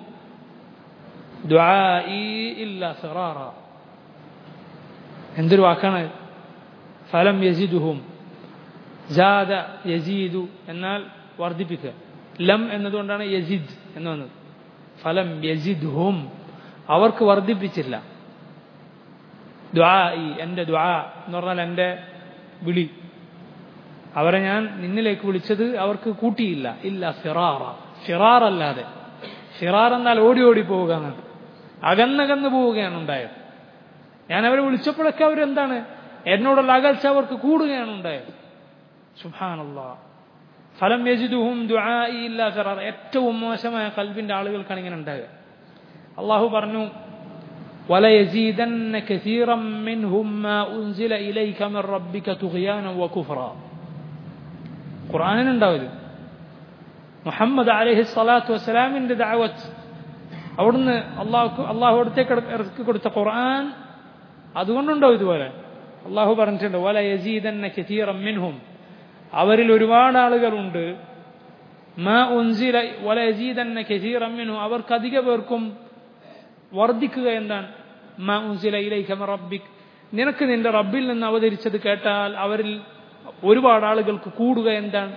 എന്തൊരു വാക്കാണ് ഫലം യജിദുഹും ജാദ യജീദു എന്നാൽ വർദ്ധിപ്പിക്കുക ലം എന്നതുകൊണ്ടാണ് യജിദ് എന്ന് വന്നത് ഫലം യജിദുഹും അവർക്ക് വർദ്ധിപ്പിച്ചില്ല ദ്വാ ഈ എൻ്റെ ദ്വാ എന്ന് പറഞ്ഞാൽ എൻ്റെ വിളി അവരെ ഞാൻ നിന്നിലേക്ക് വിളിച്ചത് അവർക്ക് കൂട്ടിയില്ല ഇല്ല ഫിറാറ ഫിറാർ അല്ലാതെ ഫിറാർ എന്നാൽ ഓടി ഓടി പോവുക എന്നാണ് അകന്നകന്ന് പോവുകയാണ് ഉണ്ടായത് ഞാൻ അവരെ വിളിച്ചപ്പോഴൊക്കെ അവരെന്താണ് എന്നോടുള്ള അകൽച്ച അവർക്ക് കൂടുകയാണ് ഉണ്ടായത് സുഭാനുള്ള ഫലം യജിദുഹും ദുആഇ ഇല്ല ഫിറാർ ഏറ്റവും മോശമായ കൽബിന്റെ ആളുകൾക്കാണ് ഇങ്ങനെ ഉണ്ടാകുക അള്ളാഹു പറഞ്ഞു وليزيدن كثيرا منهم ما أنزل إليك من ربك طغيانا وكفرا قرآن ഉണ്ടാവും മുഹമ്മദ് അലഹി സ്വലാത്തു വസ്സലാമിന്റെ ദാവത്ത് അവിടുന്ന് അള്ളാഹു അള്ളാഹു അടുത്തേക്ക് ഇറക്കി കൊടുത്ത ഖുർആൻ അതുകൊണ്ടുണ്ടോ ഇതുപോലെ അള്ളാഹു പറഞ്ഞിട്ടുണ്ട് വല യസീദന്ന കഥീറം മിൻഹും അവരിൽ ഒരുപാട് ആളുകളുണ്ട് മാ ഉൻസില വല യസീദന്ന കഥീറം മിൻഹും അവർക്ക് അധിക പേർക്കും വർദ്ധിക്കുക എന്താണ് മാ ഉൻസില ഇലൈക മിൻ റബ്ബിക് നിനക്ക് നിന്റെ റബ്ബിൽ നിന്ന് അവതരിച്ചത് കേട്ടാൽ അവരിൽ ഒരുപാട് ആളുകൾക്ക് കൂടുക എന്താണ്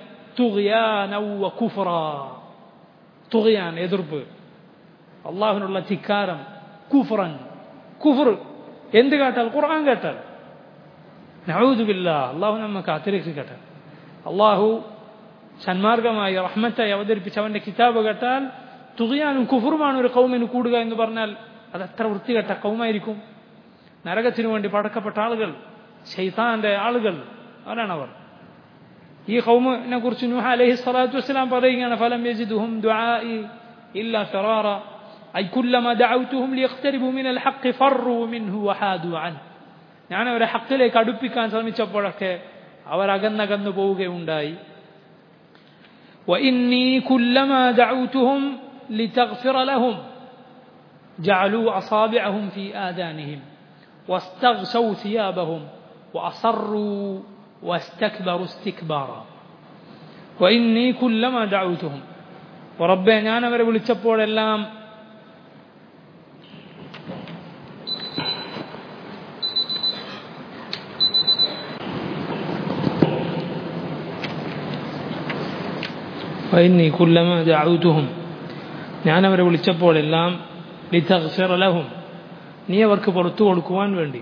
തുകയാൻ എതിർപ്പ് അള്ളാഹുനുള്ള ധിക്കാരം കുഫറൻ കുഫർ എന്ത് കേട്ടാൽ ഖുർആൻ കേട്ടാൽ നഴൂതുമില്ല അള്ളാഹു നമ്മെ കാത്തിരക്ഷിക്കട്ടെ അള്ളാഹു സന്മാർഗമായി റഹ്മത്തായി അവതരിപ്പിച്ച അവന്റെ കിതാബ് കേട്ടാൽ തുകയാനും കുഫറുമാണ് ഒരു കൗമിന് കൂടുക എന്ന് പറഞ്ഞാൽ അത് എത്ര വൃത്തികെട്ട കൗമായിരിക്കും നരകത്തിനു വേണ്ടി പടക്കപ്പെട്ട ആളുകൾ ഷെയ്ത്താന്റെ ആളുകൾ അവരാണ് അവർ ഈ കൗമിനെ കുറിച്ച് നൂഹ അലഹി സ്വലാത്തു വസ്സലാം പറയുകയാണ് ഫലം യജിദുഹും ദുആഇ ഇല്ല ഫിറാറ أي كلما دعوتهم ليقتربوا من الحق فروا منه وحادوا عنه ഞാൻ അവരെ ഹക്കിലേക്ക് അടുപ്പിക്കാൻ ശ്രമിച്ചപ്പോഴൊക്കെ അവർ അകന്നകന്നു പോവുകയുണ്ടായി وإني كلما دعوتهم لتغفر لهم جعلوا أصابعهم في آذانهم واستغشوا ثيابهم وأصروا واستكبروا استكبارا وإني كلما دعوتهم وربي ഞാൻ അവരെ വിളിച്ചപ്പോഴെല്ലാം فإني كلما دعوتهم ഞാൻ അവരെ വിളിച്ചപ്പോഴെല്ലാം ലിതഗ്ഫിറ ലഹും നീ അവർക്ക് പുറത്തു കൊടുക്കുവാൻ വേണ്ടി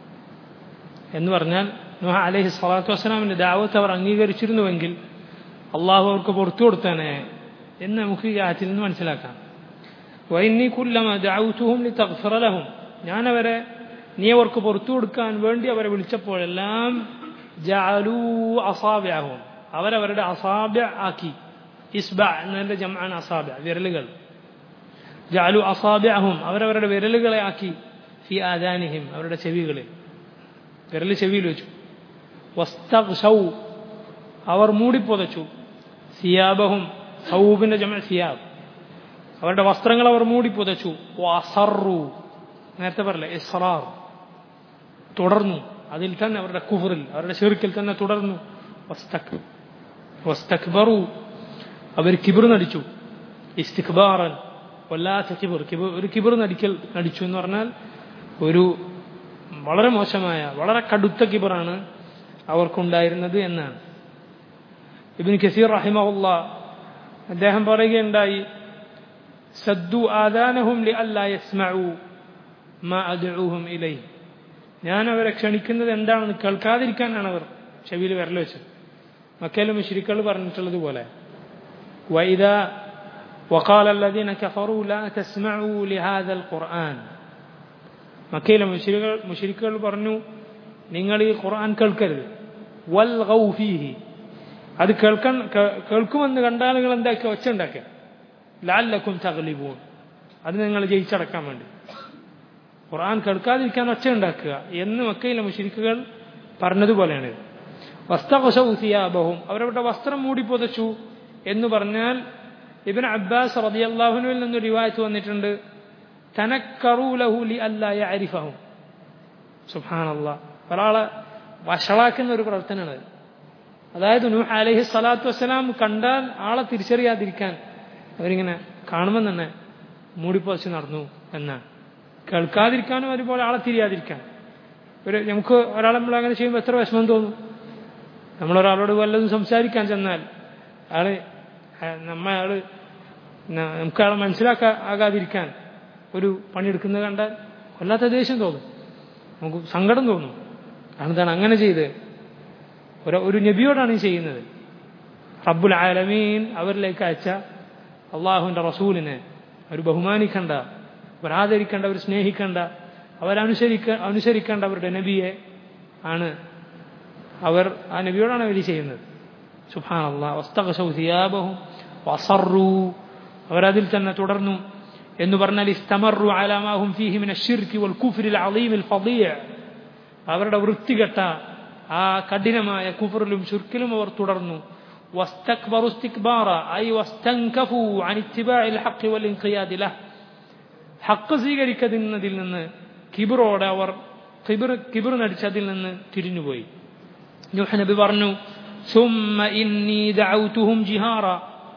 എന്ന് പറഞ്ഞാൽ നുഹ അലൈഹി സ്വലാത്തു വസ്സലാമിന്റെ ദാവത്ത് അവർ അംഗീകരിച്ചിരുന്നുവെങ്കിൽ അള്ളാഹു അവർക്ക് പുറത്തു കൊടുത്താനേ എന്ന് നമുക്ക് ഈ ആറ്റിൽ നിന്ന് മനസ്സിലാക്കാം വൈന്നി കുല്ലമ ദാവുത്തുഹും ലിതഗ്ഫിറ ലഹും ഞാൻ അവരെ നീ അവർക്ക് പുറത്തു കൊടുക്കാൻ വേണ്ടി അവരെ വിളിച്ചപ്പോഴെല്ലാം ജഅലൂ അസാബ്യഹും അവരവരുടെ അസാബ്യ ആക്കി ഇസ്ബ എന്നതിന്റെ ജമാണ് അസാബ്യ വിരലുകൾ ജാലു അസാബ്യഹും അവരവരുടെ വിരലുകളെ ആക്കി ഫി ആദാനിഹിം അവരുടെ ചെവികളിൽ വിരൽ ചെവിയിൽ വെച്ചു വസ്തൗ അവർ മൂടിപ്പൊതച്ചു സിയാബഹും സൗബിന്റെ ജമ സിയാബ് അവരുടെ വസ്ത്രങ്ങൾ അവർ മൂടിപ്പൊതച്ചു വസറു നേരത്തെ പറയില്ല ഇസ്റാർ തുടർന്നു അതിൽ തന്നെ അവരുടെ കുഫറിൽ അവരുടെ ഷിർക്കിൽ തന്നെ തുടർന്നു വസ്തക് വസ്തക്ബറു അവർ കിബിർ നടിച്ചു ഇസ്തിഖ്ബാറൻ വല്ലാത്ത കിബിർ കിബിർ ഒരു കിബിർ നടിക്കൽ നടിച്ചു എന്ന് പറഞ്ഞാൽ ഒരു വളരെ മോശമായ വളരെ കടുത്ത കിബറാണ് അവർക്കുണ്ടായിരുന്നത് എന്നാണ് ഇബിൻ കസീർ റഹിമഹുല്ല അദ്ദേഹം പറയുകയുണ്ടായി സദ്ദു ആദാനഹും ലി അല്ലാ യസ്മഉ മാ അദ്ഉഹും ഇലൈ ഞാൻ അവരെ ക്ഷണിക്കുന്നത് എന്താണെന്ന് കേൾക്കാതിരിക്കാനാണ് അവർ ചെവിയിൽ വിരൽ വെച്ചത് മക്കയിലെ മുശ്രിക്കൾ പറഞ്ഞിട്ടുള്ളത് പോലെ وإذا وقال الذين كفروا لا تسمعوا لهذا القرآن മക്കയിലെ മുശ്രികൾ മുശ്രിക്കുകൾ പറഞ്ഞു നിങ്ങൾ ഈ ഖുർആൻ കേൾക്കരുത് വൽ ഗൗഫീഹി അത് കേൾക്കാൻ കേൾക്കുമെന്ന് കണ്ടാളുകൾ എന്താക്കി ഒച്ച ഉണ്ടാക്കുക ലാലക്കും തകലിബൂൺ അത് നിങ്ങൾ ജയിച്ചടക്കാൻ വേണ്ടി ഖുർആൻ കേൾക്കാതിരിക്കാൻ ഒച്ച ഉണ്ടാക്കുക എന്ന് മക്കയിലെ മുശ്രിക്കുകൾ പറഞ്ഞതുപോലെയാണ് വസ്തകശൗസിയാബഹും അവരവരുടെ വസ്ത്രം മൂടി പുതച്ചു എന്ന് പറഞ്ഞാൽ ഇബിൻ അബ്ബാസ് റതിയല്ലാഹുനുവിൽ നിന്ന് റിവായത്ത് വന്നിട്ടുണ്ട് തനക്കറൂലഹുലി അല്ലായ അരിഫഹും സുഹാനല്ല ഒരാളെ വഷളാക്കുന്ന ഒരു പ്രവർത്തനമാണ് അതായത് നൂഹ് അലഹി സ്വലാത്തു വസ്സലാം കണ്ടാൽ ആളെ തിരിച്ചറിയാതിരിക്കാൻ അവരിങ്ങനെ കാണുമ്പോൾ തന്നെ മൂടിപ്പൊതിച്ച് നടന്നു എന്നാണ് കേൾക്കാതിരിക്കാനും അതുപോലെ ആളെ തിരിയാതിരിക്കാൻ ഒരു നമുക്ക് ഒരാളെ നമ്മൾ അങ്ങനെ ചെയ്യുമ്പോൾ എത്ര വിഷമം തോന്നും നമ്മളൊരാളോട് വല്ലതും സംസാരിക്കാൻ ചെന്നാൽ അയാള് നമ്മ അയാള് നമുക്ക് അയാളെ മനസ്സിലാക്കാ ആകാതിരിക്കാൻ ഒരു പണിയെടുക്കുന്നത് കണ്ടാൽ വല്ലാത്ത ദേഷ്യം തോന്നും നമുക്ക് സങ്കടം തോന്നും എന്താണ് അങ്ങനെ ചെയ്ത് ഒരു ഒരു നബിയോടാണ് ഈ ചെയ്യുന്നത് റബ്ബുൽ ആലമീൻ അവരിലേക്ക് അയച്ച അള്ളാഹുവിൻ്റെ റസൂലിനെ അവർ ബഹുമാനിക്കേണ്ട അവർ ആദരിക്കേണ്ട അവർ സ്നേഹിക്കേണ്ട അവരനുസരിക്ക അനുസരിക്കേണ്ട അവരുടെ നബിയെ ആണ് അവർ ആ നബിയോടാണ് അവർ ചെയ്യുന്നത് സുഹാൻ അള്ളാഹും വസറു അവരതിൽ തന്നെ തുടർന്നു എന്ന് പറഞ്ഞാൽ ഇസ്തമറു അലാമാഹും ഫീഹി മിന ഷിർക്കി വൽ കുഫ്രിൽ അലീമിൽ ഫദിയ അവരുടെ വൃത്തികെട്ട ആ കഠിനമായ കുഫറിലും ഷുർക്കിലും അവർ തുടർന്നു واستكبروا استكبارا أي واستنكفوا عن اتباع الحق والانقياد له ഹക്ക് സ്വീകരിക്കുന്നതിൽ നിന്ന് കിബിറോടെ അവർ കിബിർ കിബിർ നടിച്ചതിൽ നിന്ന് തിരിഞ്ഞുപോയി നൂഹ് നബി പറഞ്ഞു ثم إني دعوتهم جهارا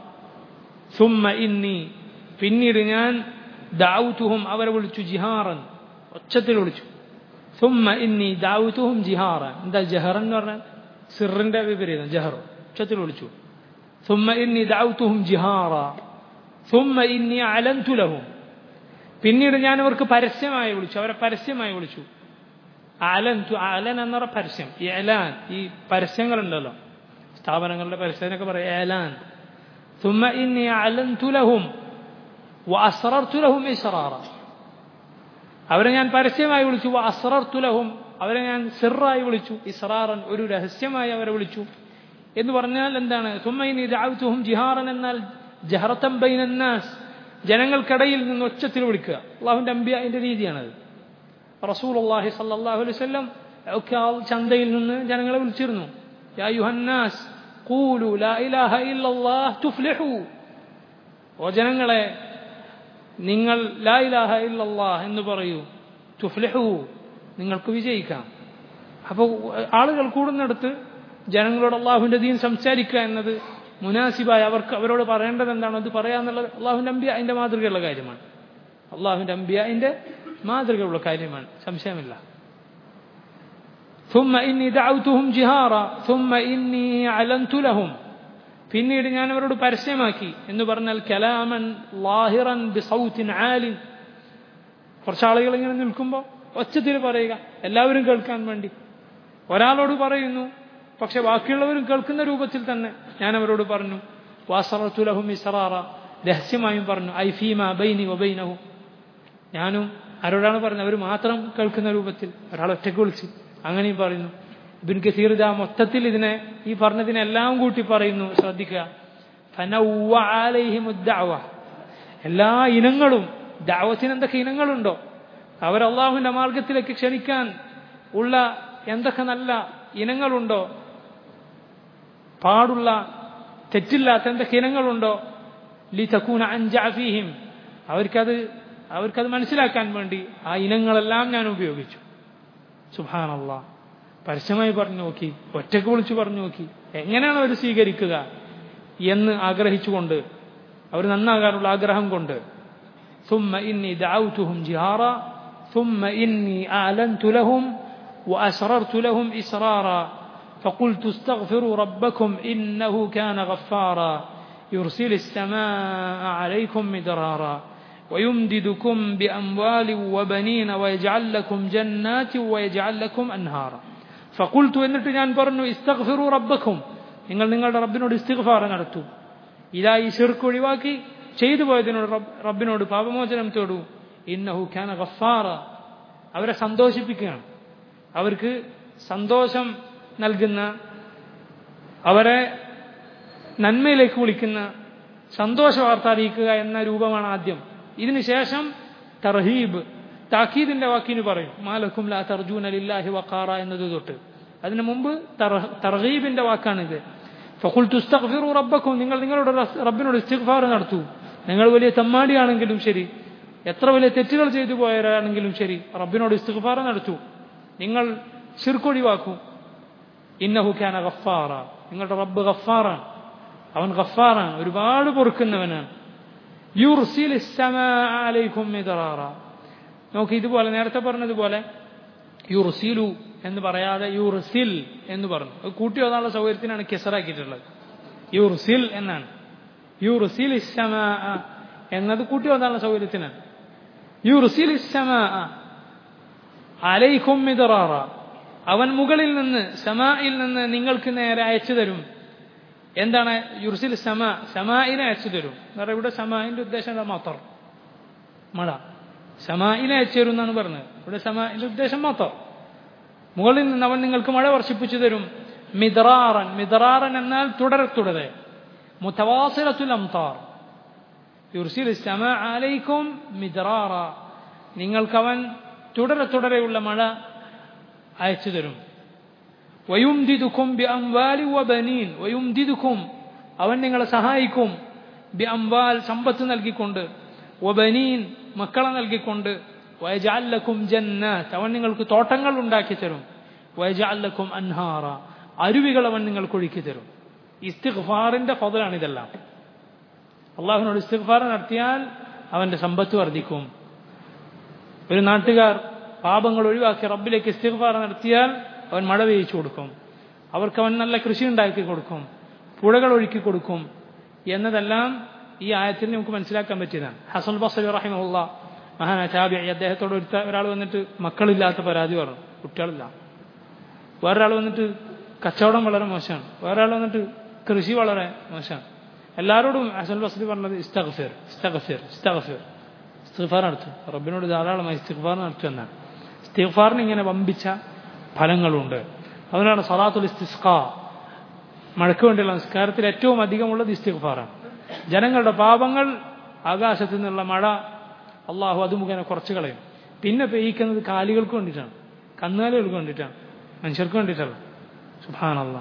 ثم إني പിന്നീട് ഞാൻ ദാവുത്തുഹും അവരെ വിളിച്ചു ജിഹാറൻ ഒച്ചത്തിൽ വിളിച്ചു ثم إني دعوتهم جهارا എന്താ ജഹർ എന്ന് പറഞ്ഞാൽ സിറിന്റെ വിപരീതം ജഹർ ഉച്ചത്തിൽ വിളിച്ചു ثم إني دعوتهم جهارا ثم إني أعلنت لهم പിന്നീട് ഞാൻ അവർക്ക് പരസ്യമായി വിളിച്ചു അവരെ പരസ്യമായി വിളിച്ചു അലൻ അലൻ എന്ന പറഞ്ഞ പരസ്യം ഈ എലാൻ ഈ പരസ്യങ്ങളുണ്ടല്ലോ സ്ഥാപനങ്ങളുടെ പരസ്യത്തിനൊക്കെ പറയാം ഏലാൻ ثم إني أعلنت لهم وأسررت لهم إسرارا അവരെ ഞാൻ പരസ്യമായി വിളിച്ചു അസ്രർത്തു ലഹും അവരെ ഞാൻ സിറായി വിളിച്ചു ഇസ്രാറൻ ഒരു രഹസ്യമായി അവരെ വിളിച്ചു എന്ന് പറഞ്ഞാൽ എന്താണ് സുമ്മൈനി ദാവത്തുഹും ജിഹാറൻ എന്നാൽ ജഹറത്തം ബൈനന്നാസ് ജനങ്ങൾക്കിടയിൽ നിന്ന് ഒച്ചത്തിൽ വിളിക്കുക അള്ളാഹുവിൻ്റെ അമ്പിയ അതിൻ്റെ രീതിയാണത് റസൂൽ അള്ളാഹി സല്ലാഹു അലൈഹി സ്വല്ലം ഒക്കെ ആ ചന്തയിൽ നിന്ന് ജനങ്ങളെ വിളിച്ചിരുന്നു യാ യുഹന്നാസ് ഖൂലു ലാ ഇലാഹ ഇല്ലല്ലാഹ് തുഫ്ലിഹു ഓ ജനങ്ങളെ നിങ്ങൾ ലാ ഇലാഹ ഇല്ലല്ലാഹ് എന്ന് പറയൂ തുഫ്ലിഹു നിങ്ങൾക്ക് വിജയിക്കാം അപ്പോൾ ആളുകൾ കൂടുന്നിടത്ത് ജനങ്ങളോട് അള്ളാഹുവിൻ്റെ ദീൻ സംസാരിക്കുക എന്നത് മുനാസിബായ അവർക്ക് അവരോട് പറയേണ്ടത് എന്താണോ അത് പറയാന്നുള്ളത് അള്ളാഹുവിൻ്റെ അമ്പിയ അതിൻ്റെ മാതൃകയുള്ള കാര്യമാണ് അള്ളാഹുവിൻ്റെ അമ്പിയ അതിൻ്റെ മാതൃകയുള്ള കാര്യമാണ് സംശയമില്ല ثم إني دعوتهم جهارا ثم إني أعلنت لهم പിന്നീട് ഞാൻ അവരോട് പരസ്യമാക്കി എന്ന് പറഞ്ഞാൽ കലാമൻ ലാഹിറൻ ബിസൗത്തിൻ ആലിൻ കുറച്ച് ആളുകൾ ഇങ്ങനെ നിൽക്കുമ്പോൾ ഒച്ചത്തിൽ പറയുക എല്ലാവരും കേൾക്കാൻ വേണ്ടി ഒരാളോട് പറയുന്നു പക്ഷെ ബാക്കിയുള്ളവരും കേൾക്കുന്ന രൂപത്തിൽ തന്നെ ഞാൻ അവരോട് പറഞ്ഞു വാസറത്തുലഹും ഇസറാറ രഹസ്യമായും പറഞ്ഞു ഐ ഫീമ ബൈനി വബൈനഹു ഞാനും ആരോടാണ് പറഞ്ഞത് അവർ മാത്രം കേൾക്കുന്ന രൂപത്തിൽ ഒരാൾ ഒറ്റയ്ക്ക് വിളിച്ച് അങ്ങനെയും പറയുന്നു ഇബിൻ കസീർ ഇതാ മൊത്തത്തിൽ ഇതിനെ ഈ പറഞ്ഞതിനെല്ലാം കൂട്ടി പറയുന്നു ശ്രദ്ധിക്കുക എല്ലാ ഇനങ്ങളും ദാവത്തിന് എന്തൊക്കെ ഇനങ്ങളുണ്ടോ അവർ അള്ളാഹുവിന്റെ മാർഗത്തിലേക്ക് ക്ഷണിക്കാൻ ഉള്ള എന്തൊക്കെ നല്ല ഇനങ്ങളുണ്ടോ പാടുള്ള തെറ്റില്ലാത്ത എന്തൊക്കെ ഇനങ്ങളുണ്ടോ ലി തക്കൂന അഞ്ചാഫീഹിം അവർക്കത് അവർക്കത് മനസ്സിലാക്കാൻ വേണ്ടി ആ ഇനങ്ങളെല്ലാം ഞാൻ ഉപയോഗിച്ചു സുഭാനല്ല പരസ്യമായി പറഞ്ഞു നോക്കി ഒറ്റക്ക് വിളിച്ചു പറഞ്ഞു നോക്കി എങ്ങനെയാണ് അവർ സ്വീകരിക്കുക എന്ന് ആഗ്രഹിച്ചുകൊണ്ട് അവർ നന്നാകാനുള്ള ആഗ്രഹം കൊണ്ട് ثم إني دعوتهم جهارا ثم إني أعلنت لهم وأسررت لهم إسرارا فقلت استغفروا ربكم إنه كان غفارا يرسل السماء عليكم مدرارا ويمددكم بأموال وبنين ويجعل لكم جنات ويجعل لكم أنهارا فقلت എന്നിട്ട് ഞാൻ പറഞ്ഞു ഇസ്തഗ്ഫിറു റബ്ബക്കും നിങ്ങൾ നിങ്ങളുടെ റബ്ബിനോട് ഇസ്തിഗ്ഫാർ നടത്തൂ ഇതാ ഈ ശിർക്ക് ഒഴിവാക്കി ചെയ്തു പോയതിനോട് റബ്ബിനോട് പാപമോചനം തേടൂ ഇന്നഹു ഖാന ഗഫാറ അവരെ സന്തോഷിപ്പിക്കുകയാണ് അവർക്ക് സന്തോഷം നൽകുന്ന അവരെ നന്മയിലേക്ക് വിളിക്കുന്ന സന്തോഷ വാർത്ത അറിയിക്കുക എന്ന രൂപമാണ് ആദ്യം ഇതിനുശേഷം തർഹീബ് താക്കീദിന്റെ വാക്കിന് പറയും മാലക്കും ലാ തർജൂന ലില്ലാഹി വഖാറ എന്നത് തൊട്ട് അതിനു മുമ്പ് തർഹീബിന്റെ വാക്കാണിത് ഫഖുൽ തുസ്തഗ്ഫിറു റബ്ബക്കും നിങ്ങൾ നിങ്ങളുടെ റബ്ബിനോട് ഇസ്തിഗ്ഫാർ നടത്തൂ നിങ്ങൾ വലിയ തമ്മാടിയാണെങ്കിലും ശരി എത്ര വലിയ തെറ്റുകൾ ചെയ്തു പോയവരാണെങ്കിലും ശരി റബ്ബിനോട് ഇസ്തിഗ്ഫാർ നടത്തൂ നിങ്ങൾ ശിർക്കൊഴിവാക്കൂ ഇന്നഹു ഖാന ഗഫാറ നിങ്ങളുടെ റബ്ബ് ഗഫാറാണ് അവൻ ഗഫാറാണ് ഒരുപാട് പൊറുക്കുന്നവനാണ് യുർസിൽ അലൈക്കും മിദറാറ നോക്ക് ഇതുപോലെ നേരത്തെ പറഞ്ഞതുപോലെ യുർസിലു എന്ന് പറയാതെ യുർസിൽ എന്ന് പറഞ്ഞു അത് കൂട്ടി വന്നാലുള്ള സൗകര്യത്തിനാണ് കെസറാക്കിയിട്ടുള്ളത് യുർസിൽ എന്നാണ് യുർസിൽ എന്നത് കൂട്ടി വന്നാലുള്ള സൗകര്യത്തിനാണ് യുർസിൽ അലൈക്കും മിദറാറ അവൻ മുകളിൽ നിന്ന് സമായിൽ നിന്ന് നിങ്ങൾക്ക് നേരെ അയച്ചു തരും എന്താണ് യുർസിൽ സമ സമായിനെ അയച്ചു തരും കാരണം ഇവിടെ സമായിന്റെ ഉദ്ദേശം എന്താ മത്തർ മഴ സമായിനെ അയച്ചു തരും എന്നാണ് പറഞ്ഞത് ഇവിടെ സമായിന്റെ ഉദ്ദേശം മത്തർ മുകളിൽ നിന്ന് അവൻ നിങ്ങൾക്ക് മഴ വർഷിപ്പിച്ചു തരും മിദറാറൻ മിദറാറൻ എന്നാൽ തുടരെ തുടരെ മുത്തവാസിലത്തുൽ അംതാർ യുർസിൽ സമ ആലയിക്കും മിദറാറ നിങ്ങൾക്കവൻ തുടരെ തുടരെയുള്ള മഴ അയച്ചു തരും വയുംദിദുക്കും ബി അംവാലി വബനീൻ വയുംദിദുക്കും അവൻ നിങ്ങളെ സഹായിക്കും ബി അംവാൽ സമ്പത്ത് നൽകിക്കൊണ്ട് വബനീൻ മക്കളെ നൽകിക്കൊണ്ട് വയജാലക്കും ജന്നാത്ത് അവൻ നിങ്ങൾക്ക് തോട്ടങ്ങൾ ഉണ്ടാക്കി തരും വയജാലക്കും അൻഹാറ അരുവികൾ അവൻ നിങ്ങൾക്ക് ഒഴുക്കി തരും ഇസ്തിഗ്ഫാറിന്റെ ഫضലാണ് ഇതെല്ലാം അള്ളാഹുവിനോട് ഇസ്തിഗ്ഫാർ നടത്തിയാൽ അവന്റെ സമ്പത്ത് വർദ്ധിക്കും ഒരു നാട്ടുകാർ പാപങ്ങൾ ഒഴിവാക്കി റബ്ബിലേക്ക് ഇസ്തിഗ്ഫാർ നടത്തിയാൽ അവൻ മഴ പെയ്ച്ചു കൊടുക്കും അവർക്ക് അവൻ നല്ല കൃഷി ഉണ്ടാക്കി കൊടുക്കും പുഴകൾ ഒഴുക്കി കൊടുക്കും എന്നതെല്ലാം ഈ ആയത്തിൽ നമുക്ക് മനസ്സിലാക്കാൻ പറ്റിയതാണ് ഹസൻ ബസലി റഹിമുള്ള മഹാന ചാബി അദ്ദേഹത്തോട് ഒരുത്ത ഒരാൾ വന്നിട്ട് മക്കളില്ലാത്ത പരാതി പറഞ്ഞു കുട്ടികളില്ല വേറൊരാൾ വന്നിട്ട് കച്ചവടം വളരെ മോശമാണ് വേറൊരാൾ വന്നിട്ട് കൃഷി വളരെ മോശമാണ് എല്ലാവരോടും ഹസൻ ബസലി പറഞ്ഞത് ഇസ്തഗഫിർ ഇസ്തഗഫിർ ഇസ്തഗഫിർ ഇസ്തിഗ്ഫാർ നടത്തും റബ്ബിനോട് ധാരാളമായി ഇസ്തിഗ്ഫാർ നടത്തും എന്നാണ് ഇസ്തിഗ്ഫാറിന് ഇങ്ങനെ വമ്പിച്ച ഫലങ്ങളുണ്ട് അതിനാണ് സലാത്തുൽ ഇസ്തിസ്ക മഴയ്ക്ക് വേണ്ടിയുള്ള നിസ്കാരത്തിൽ ഏറ്റവും അധികമുള്ളത് ഇസ്തിഗ്ഫാറാണ് ജനങ്ങളുടെ പാപങ്ങൾ ആകാശത്തു നിന്നുള്ള മഴ അള്ളാഹു അത് മുഖേന കുറച്ച് കളയും പിന്നെ പെയ്യിക്കുന്നത് കാലികൾക്ക് വേണ്ടിയിട്ടാണ് കന്നുകാലികൾക്ക് വേണ്ടിയിട്ടാണ് മനുഷ്യർക്ക് വേണ്ടിയിട്ടല്ല സുഭാനല്ല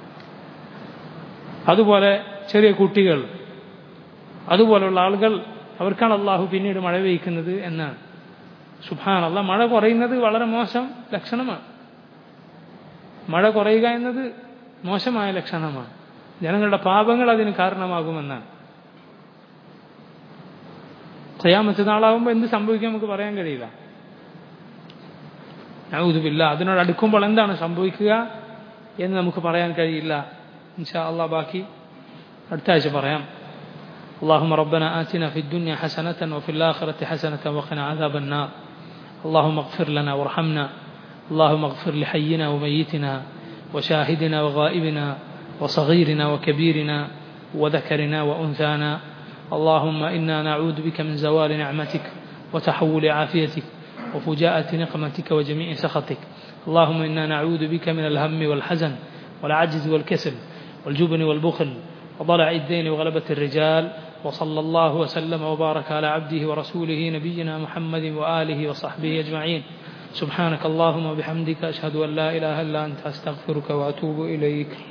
അതുപോലെ ചെറിയ കുട്ടികൾ അതുപോലുള്ള ആളുകൾ അവർക്കാണ് അള്ളാഹു പിന്നീട് മഴ പെയ്ക്കുന്നത് എന്നാണ് സുഭാനല്ല മഴ കുറയുന്നത് വളരെ മോശം ലക്ഷണമാണ് മഴ കുറയുക എന്നത് മോശമായ ലക്ഷണമാണ് ജനങ്ങളുടെ പാപങ്ങൾ അതിന് കാരണമാകുമെന്നാണ് ഖയാമത്ത് നാളാവുമ്പോൾ എന്ത് സംഭവിക്കും നമുക്ക് പറയാൻ കഴിയില്ല ഔതുബില്ല അതിനോട് അടുക്കുമ്പോൾ എന്താണ് സംഭവിക്കുക എന്ന് നമുക്ക് പറയാൻ കഴിയില്ല ഇൻഷാ അള്ളാ ബാക്കി അടുത്ത ആഴ്ച പറയാം اللهم ربنا آتنا في الدنيا حسنة وفي الآخرة حسنة وقنا عذاب النار اللهم اغفر لنا وارحمنا اللهم اغفر لحينا وميتنا وشاهدنا وغائبنا وصغيرنا وكبيرنا وذكرنا وأنثانا اللهم إنا نعوذ بك من زوال نعمتك وتحول عافيتك وفجاءة نقمتك وجميع سخطك اللهم إنا نعوذ بك من الهم والحزن والعجز والكسل والجبن والبخل وضلع الدين وغلبة الرجال وصلى الله وسلم وبارك على عبده ورسوله نبينا محمد وآله وصحبه أجمعين سبحانك اللهم وبحمدك أشهد أن لا إله إلا أنت أستغفرك وأتوب إليك